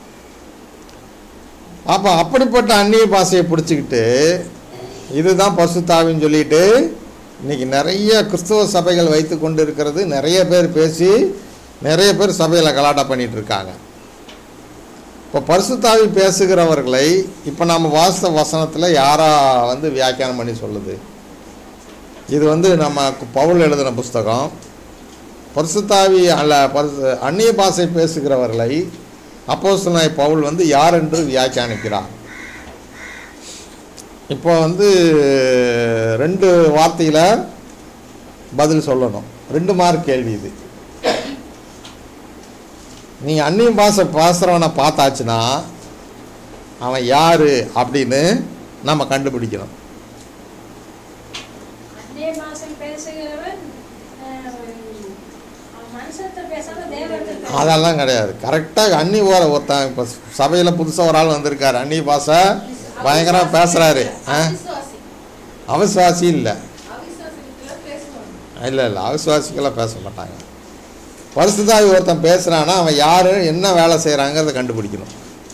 அப்போ அப்படிப்பட்ட அந்நிய பாஷையை பிடிச்சிக்கிட்டு இதுதான் பரிசுத்தாவின்னு சொல்லிட்டு இன்னைக்கு நிறைய கிறிஸ்தவ சபைகள் வைத்து கொண்டு இருக்கிறது நிறைய பேர் பேசி நிறைய பேர் சபையில் கலாட்டா பண்ணிட்டு இருக்காங்க இப்போ பரிசுத்தாவி பேசுகிறவர்களை இப்போ நாம் வாசித்த வசனத்தில் யாரா வந்து வியாக்கியானம் பண்ணி சொல்லுது இது வந்து நம்ம பவுல் எழுதின புஸ்தகம் பரிசுத்தாவி அல்ல பரிசு அந்நிய பாஷை பேசுகிறவர்களை அப்போஸ்தலனாய் பவுல் வந்து யார் என்று வியாக்கியானிக்கிறார் இப்போ வந்து ரெண்டு வார்த்தையில் பதில் சொல்லணும் ரெண்டு மார்க் கேள்வி இது நீங்கள் அந்நிய பாஷை பேசுகிறவனை பார்த்தாச்சுன்னா அவன் யார் அப்படின்னு நம்ம கண்டுபிடிக்கணும் அந்நிய பாஷை பேசுகிறவன் அஹ், மனுஷத்தை பேசாம தேவன் அதெல்லாம் கிடையாது கரெக்டாக அன்னி ஓர ஒருத்தன் இப்போ சபையில் புதுசாக ஒரு ஆள் வந்திருக்காரு அன்னி பாஷை பயங்கரமாக பேசுகிறாரு ஆ அவிசுவாசி அவசுவாசி இல்லை அவிசுவாசிகளுக்கு பேசுவாங்க இல்லை இல்லை அவசுவாசிக்கெல்லாம் பேச மாட்டாங்க பரிசுத்தாவி ஒருத்தன் பேசுகிறான்னா அவன் யார் என்ன வேலை செய்கிறாங்கிறத கண்டுபிடிக்கணும்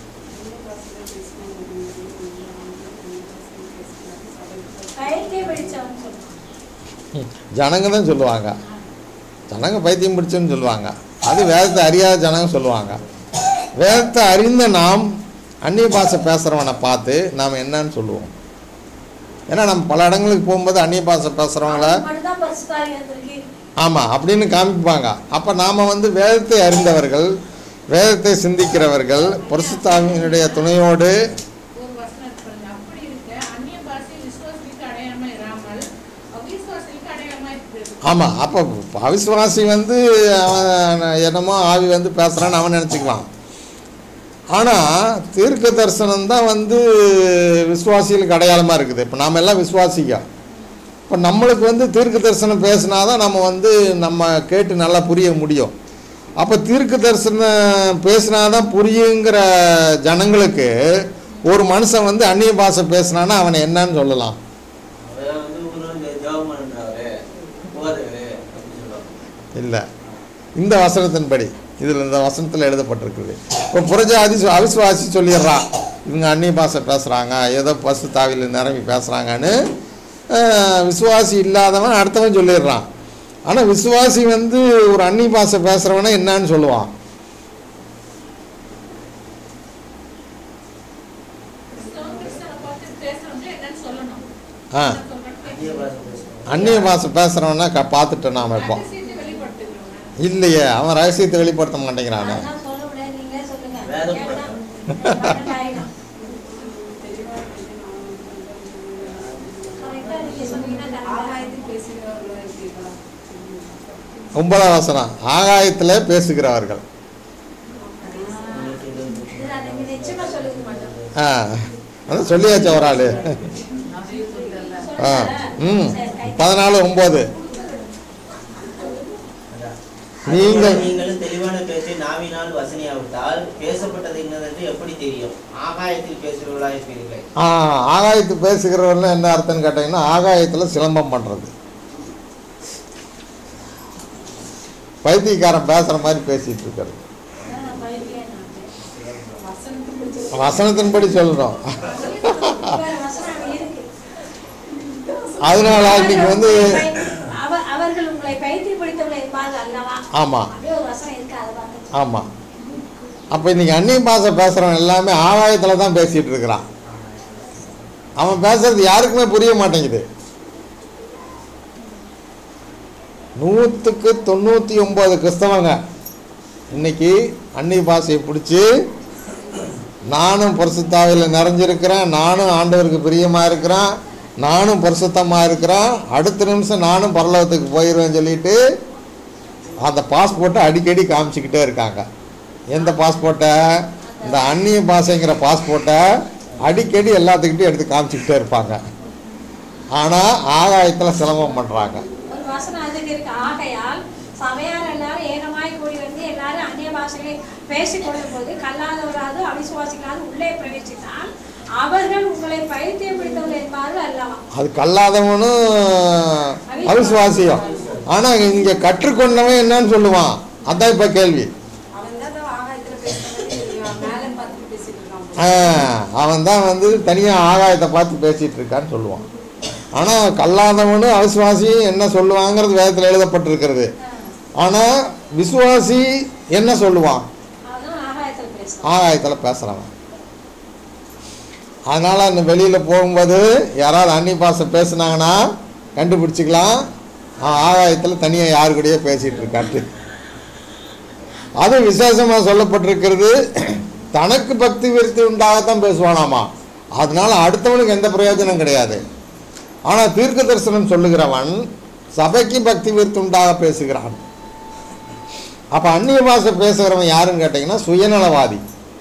பைத்தியம் பிடிச்சவன் சொல்லுவான் ஜனங்க தான் சொல்லுவாங்க ஜனங்க பைத்தியம் பிடிச்சுன்னு சொல்லுவாங்க அது வேதத்தை அறியாத ஜனங்க சொல்லுவாங்க வேதத்தை அறிந்த நாம் அந்நிய பாஷை பேசுகிறவனை பார்த்து நாம் என்னன்னு சொல்லுவோம் ஏன்னா நம்ம பல இடங்களுக்கு போகும்போது அந்நிய பாஷை பேசுகிறவங்கள அவனுக்கு மட்டும்தான் பரிசுத்தாவி வந்திருக்கு ஆமாம் அப்படின்னு காமிப்பாங்க அப்போ நாம் வந்து வேதத்தை அறிந்தவர்கள் வேதத்தை சிந்திக்கிறவர்கள் பரிசுத்தாவியினுடைய துணையோடு ஒரு வசனம் பாருங்க அப்படி இருக்க அந்நிய பாஷை விசுவாசிக்கு அடையாளமா இராமல் அவிசுவாசிக்கு அடையாளமா இருக்கிறது ஆமாம் அப்போ அவிசுவாசி வந்து அவன் என்னமோ ஆவி வந்து பேசுகிறான்னு அவன் நினச்சிக்குவான் ஆனால் தீர்க்க தரிசனம் தான் வந்து விசுவாசிகளுக்கு அடையாளமாக இருக்குது இப்போ நாம் எல்லாம் விசுவாசிக்க இப்போ நம்மளுக்கு வந்து தீர்க்க தரிசனம் பேசினா தான் நம்ம வந்து நம்ம கேட்டு நல்லா புரிய முடியும் அப்போ தீர்க்க தரிசனம் பேசினா தான் புரியுங்கிற ஜனங்களுக்கு ஒரு மனுஷன் வந்து அந்நிய பாஷை பேசினான்னா அவனை என்னன்னு சொல்லலாம் அவர் வந்து ஊர்ல ஜெபம் பண்றவரு போதவரு அப்படின்னு சொல்லுவாங்க இல்லை இந்த வசனத்தின்படி இதில் இந்த வசனத்தில் எழுதப்பட்டிருக்குது இப்போ புறஜாதி சு- அவிசுவாசி சொல்லிடுறான் இவங்க அந்நிய பாஷை பேசுகிறாங்க ஏதோ பசு தாவியில் நிரம்பி பேசுகிறாங்கன்னு அஹ், விசுவாசி இல்லாதவன் அடுத்தவன் சொல்லிடுறான் ஆனால் விசுவாசி வந்து ஒரு அந்நிய பாஷை பேசுகிறவனை என்னன்னு சொல்லுவான் கிறிஸ்தவன் கிறிஸ்தவனை பார்த்து பேசுறவங்க என்னன்னு சொல்லணும் ஆ அந்நிய பாஷை பேசுவாங்க அந்நிய பாஷை பேசுகிறவனை க பார்த்துட்டு நாம் வைப்போம் ரகசியத்தை வெளிப்படுத்துகிறவங்க இல்லையே அவன் ரகசியத்தை வெளிப்படுத்த மாட்டேங்கிறானே அதெல்லாம் சொல்ல முடியாது நீங்களே சொல்லுங்க வேதம் கேட்டா பன்னெண்டு ஆயிடும் கரெக்டா நீங்க சொன்னீங்கன்னா correct ஆ ஆகாயத்தில் பேசுகிறவர்களா இருப்பீர்களா ஒன்பதாம் வசனம் ஆகாயத்தில் பேசுகிறவர்கள் இது நான் நீங்க நிச்சயமா சொல்லிக்க மாட்டோம் ஆ அதான் சொல்லியாச்சு ஒரு ஆள் ஆ ம் பதினாலு ஒம்பது நீங்கள் நீங்களும் தெளிவான பேச்சை நாவினால் வசனியாவிட்டால் பேசப்பட்டது என்னதென்று எப்படி தெரியும் ஆகாயத்தில் பேசுகிறவர்களா இருப்பீர்கள் ஆ ஆகாயத்து பேசுகிறவர்னா என்ன அர்த்தம்னு கேட்டிங்கன்னா ஆகாயத்தில் சிலம்பம் பண்ணுறது பைத்தியக்காரன் பேசுகிற மாதிரி பேசிகிட்டு இருக்கிறது வசனத்தின்படி சொல்கிறோம் அதனால இன்னைக்கு வந்து அவ- அவர்கள் உங்களை பைத்தியப்படுத்தவில்லை என்பார்கள் அல்லவா ஆமாம் அப்படியே ஒரு வசனம் இருக்கு அதை பார்த்து ஆமாம் அப்போ இன்னைக்கு அந்நிய பாஷை பேசுகிறவன் எல்லாமே ஆகாயத்தில் தான் பேசிகிட்டு இருக்கிறான் அவன் பேசுறது யாருக்குமே புரிய மாட்டேங்குது நூற்றுக்கு தொண்ணூற்றி ஒம்பது கிறிஸ்தவங்க இன்னைக்கு அந்நிய பாஷையை பிடிச்சி நானும் பரிசுத்தாவில் நிறைஞ்சிருக்கிறேன் நானும் ஆண்டவருக்கு பிரியமாக இருக்கிறேன் நானும் பரிசுத்தமாக இருக்கிறேன் அடுத்த நிமிஷம் நானும் பரலோகத்துக்கு போயிடுவேன்னு சொல்லிட்டு அந்த பாஸ்போர்ட்டை அடிக்கடி காமிச்சிக்கிட்டே இருக்காங்க எந்த பாஸ்போர்ட்டை இந்த அந்நிய பாஷைங்கிற பாஸ்போர்ட்டை அடிக்கடி எல்லாத்துக்கிட்டையும் எடுத்து காமிச்சிக்கிட்டே இருப்பாங்க ஆனால் ஆகாயத்தில் சிரமம் பண்ணுறாங்க ஒரு வசனம் அதுக்கு இருக்கு ஆகையால் சபையார் எல்லாரும் ஏகமாய் கூடி வந்து எல்லாரும் அந்நிய பாஷையை பேசிக் கொள்ளும் போது கல்லாதவராது அவிசுவாசிகளாது உள்ளே பிரவேசித்தால் அவர்கள் உங்களை பைத்தியப்படுத்தவர்கள் என்பார்கள் அல்லவா அது கல்லாதவனும் அவிசுவாசியம் ஆனால் இங்கே கற்றுக்கொண்டவன் என்னன்னு சொல்லுவான் அதான் இப்போ கேள்வி அவன் தான் ஆகாயத்துல பேசுறான் மேல பார்த்துட்டு பேசிட்டு இருக்கான் ஆ, அவன் தான் வந்து தனியாக ஆகாயத்தை பார்த்து பேசிகிட்டு இருக்கான்னு சொல்லுவான் ஆனால் கல்லாதவனும் அவிசுவாசியும் என்ன சொல்லுவாங்கிறது வேதத்தில் எழுதப்பட்டிருக்கிறது ஆனால் விசுவாசி என்ன சொல்லுவான் அதுவும் ஆகாயத்தில் பேசுறான் ஆகாயத்தில் பேசுகிறவன் அதனால் அந்த வெளியில் போகும்போது யாராவது அன்னி பாஷை பேசுனாங்கன்னா கண்டுபிடிச்சிக்கலாம் ஆகாயத்தில் தனியாக யாரு கூடயே பேசிகிட்டு இருக்காட்டு அது விசேஷமாக சொல்லப்பட்டிருக்கிறது தனக்கு பக்தி விருத்தி உண்டாகத்தான் பேசுவானாமா அதனால அடுத்தவனுக்கு எந்த பிரயோஜனம் கிடையாது ஆனால் தீர்க்க தரிசனம் சொல்லுகிறவன் சபைக்கு பக்தி விருத்தி உண்டாக பேசுகிறான் அப்போ அந்நிய பாஷை பேசுகிறவன் யாருன்னு கேட்டிங்கன்னா சுயநலவாதி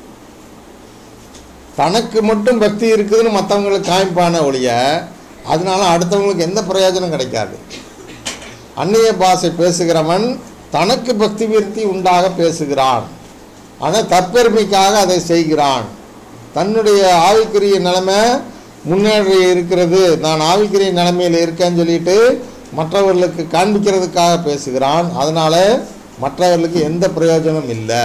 தனக்கு மட்டும் பக்தி இருக்குதுன்னு மற்றவங்களுக்கு காமிப்பான ஒழிய அதனால அடுத்தவங்களுக்கு எந்த பிரயோஜனம் கிடைக்காது அந்நிய பாஷை பேசுகிறவன் தனக்கு பக்தி விருத்தி உண்டாக பேசுகிறான் ஆனால் தற்பெருமைக்காக அதை செய்கிறான் தன்னுடைய ஆவிக்குரிய நிலைமை முன்னேறி இருக்கிறது நான் ஆவிக்குரிய நிலைமையில் இருக்கேன்னு சொல்லிட்டு மற்றவர்களுக்கு காண்பிக்கிறதுக்காக பேசுகிறான் அதனால மற்றவர்களுக்கு எந்த பிரயோஜனம் இல்லை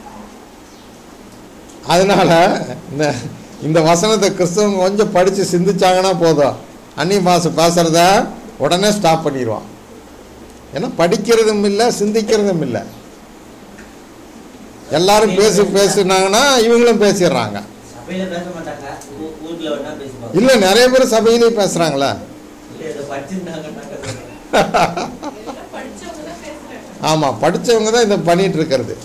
அதனால இந்த இந்த வசனத்தை கிறிஸ்தவங்க கொஞ்சம் படித்து சிந்திச்சாங்கன்னா போதும் அந்நிய பாஷை பேசுகிறத உடனே ஸ்டாப் பண்ணிடுவான் ஏன்னா படிக்கிறதும் இல்லை சிந்திக்கிறதும் இல்லை எல்லாரும் பேசி பேசுனாங்கன்னா இவங்களும் பேசிடுறாங்க சபையில பேச மாட்டாங்க ஊ- ஊர்ல வேணா பேசுவாங்க இல்லை நிறைய பேர் சபையிலையும் பேசுகிறாங்களே இல்ல இதை படிச்சிருந்தாங்கன்னாக்க சொல்றேன். எல்லாம் படிச்சவங்க தான் பேசுறாங்க ஆமாம் படித்தவங்க தான் இதை பண்ணிட்டு இருக்கிறது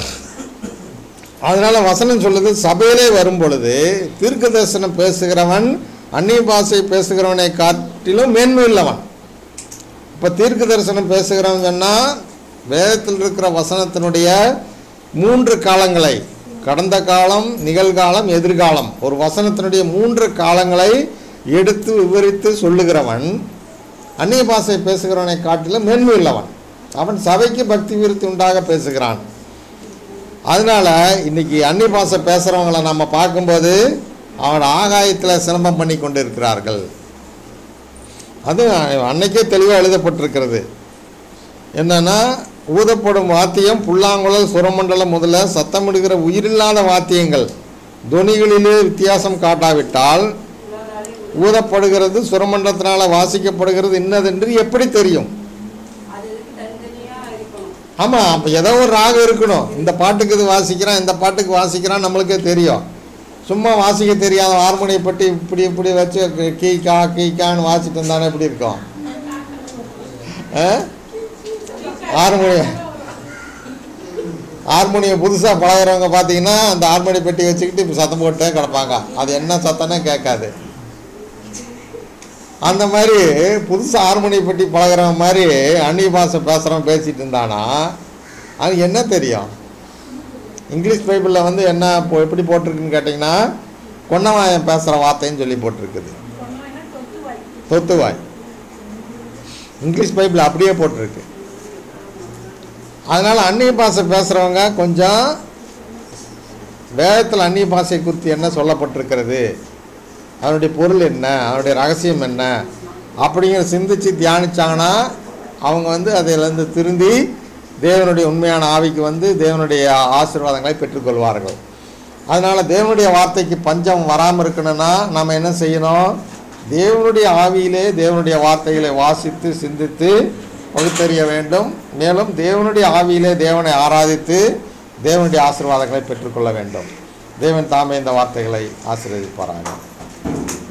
அதனால வசனம் சொல்லுது சபையிலே வரும் பொழுது தீர்க்க தரிசனம் பேசுகிறவன் அந்நிய பாஷை பேசுகிறவனை காட்டிலும் மேன்மை உள்ளவன் இப்போ தீர்க்க தரிசனம் பேசுகிறவன் சொன்னால் வேதத்தில் இருக்கிற வசனத்தினுடைய மூன்று காலங்களை கடந்த காலம் நிகழ்காலம் எதிர்காலம் ஒரு வசனத்தினுடைய மூன்று காலங்களை எடுத்து விவரித்து சொல்லுகிறவன் அந்நிய பாஷை பேசுகிறவனை காட்டிலும் மேன்மை உள்ளவன் அவன் சபைக்கு பக்தி விருத்தி உண்டாக பேசுகிறான் அதனால இன்னைக்கு அந்நிய பாஷை பேசுகிறவங்கள நம்ம பார்க்கும்போது அவன் ஆகாயத்தில் சிரமம் பண்ணி கொண்டு இருக்கிறார்கள் அது அன்னைக்கே தெளிவாக எழுதப்பட்டிருக்கிறது என்னன்னா ஊதப்படும் வாத்தியம் புல்லாங்குழல் சுரமண்டலம் முதல்ல சத்தமிடுகிற உயிரில்லாத வாத்தியங்கள் துணிகளிலே வித்தியாசம் காட்டாவிட்டால் ஊதப்படுகிறது சுரமண்டலத்தினால வாசிக்கப்படுகிறது இன்னதென்று எப்படி தெரியும் அது எதுக்கு தனித்தனியா இருக்கணும் ஆமாம் அப்போ ஏதோ ஒரு ராகம் இருக்கணும் இந்த பாட்டுக்கு இது வாசிக்கிறான் இந்த பாட்டுக்கு வாசிக்கிறான் நம்மளுக்கே தெரியும் சும்மா வாசிக்க தெரியாத ஹார்மோனியை பற்றி இப்படி இப்படி வச்சு கீ கா கீ கான்னு வாசிட்டு இருந்தானே எப்படி இருக்கும் ஆ? ஹார்மோனியம் ஹார்மோனியம் புதுசாக பழகுறவங்க பார்த்தீங்கன்னா அந்த ஹார்மோனிய பெட்டி வச்சுக்கிட்டு இப்போ சத்தம் போட்டே கிடப்பாங்க அது என்ன சத்தம்னே கேட்காது அந்த மாதிரி புதுசாக ஹார்மோனிய பெட்டி பழகுறவன் மாதிரி அந்நிய பாஷை பேசுகிறவன் பேசிட்டு இருந்தானா அது என்ன தெரியும் இங்கிலீஷ் பைபிளில் வந்து என்ன இப்போ எப்படி போட்டிருக்குன்னு கேட்டிங்கன்னா கொன்னவாயம் பேசுகிற வார்த்தைன்னு சொல்லி போட்டிருக்குது சொன்னா தொத்து வாய் தொத்துவாய் இங்கிலீஷ் பைபிள் அப்படியே போட்டிருக்கு அதனால் அந்நிய பாஷை பேசுகிறவங்க கொஞ்சம் வேதத்தில் அந்நிய பாஷை குறித்து என்ன சொல்லப்பட்டிருக்கிறது அதனுடைய பொருள் என்ன அதனுடைய ரகசியம் என்ன அப்படிங்கிற சிந்திச்சு தியானிச்சாங்கன்னா அவங்க வந்து அதிலிருந்து திருந்தி தேவனுடைய உண்மையான ஆவிக்கு வந்து தேவனுடைய ஆசீர்வாதங்களை பெற்றுக்கொள்வார்கள் அதனால் தேவனுடைய வார்த்தைக்கு பஞ்சம் வராமல் இருக்கணும்னா நம்ம என்ன செய்யணும் தேவனுடைய ஆவியிலே தேவனுடைய வார்த்தைகளை வாசித்து சிந்தித்து பகுத்தறிய வேண்டும் மேலும் தேவனுடைய ஆவியிலே தேவனை ஆராதித்து தேவனுடைய ஆசீர்வாதங்களை பெற்றுக்கொள்ள வேண்டும் தேவன் தாமே இந்த வார்த்தைகளை ஆசீர்வதிப்பாராங்க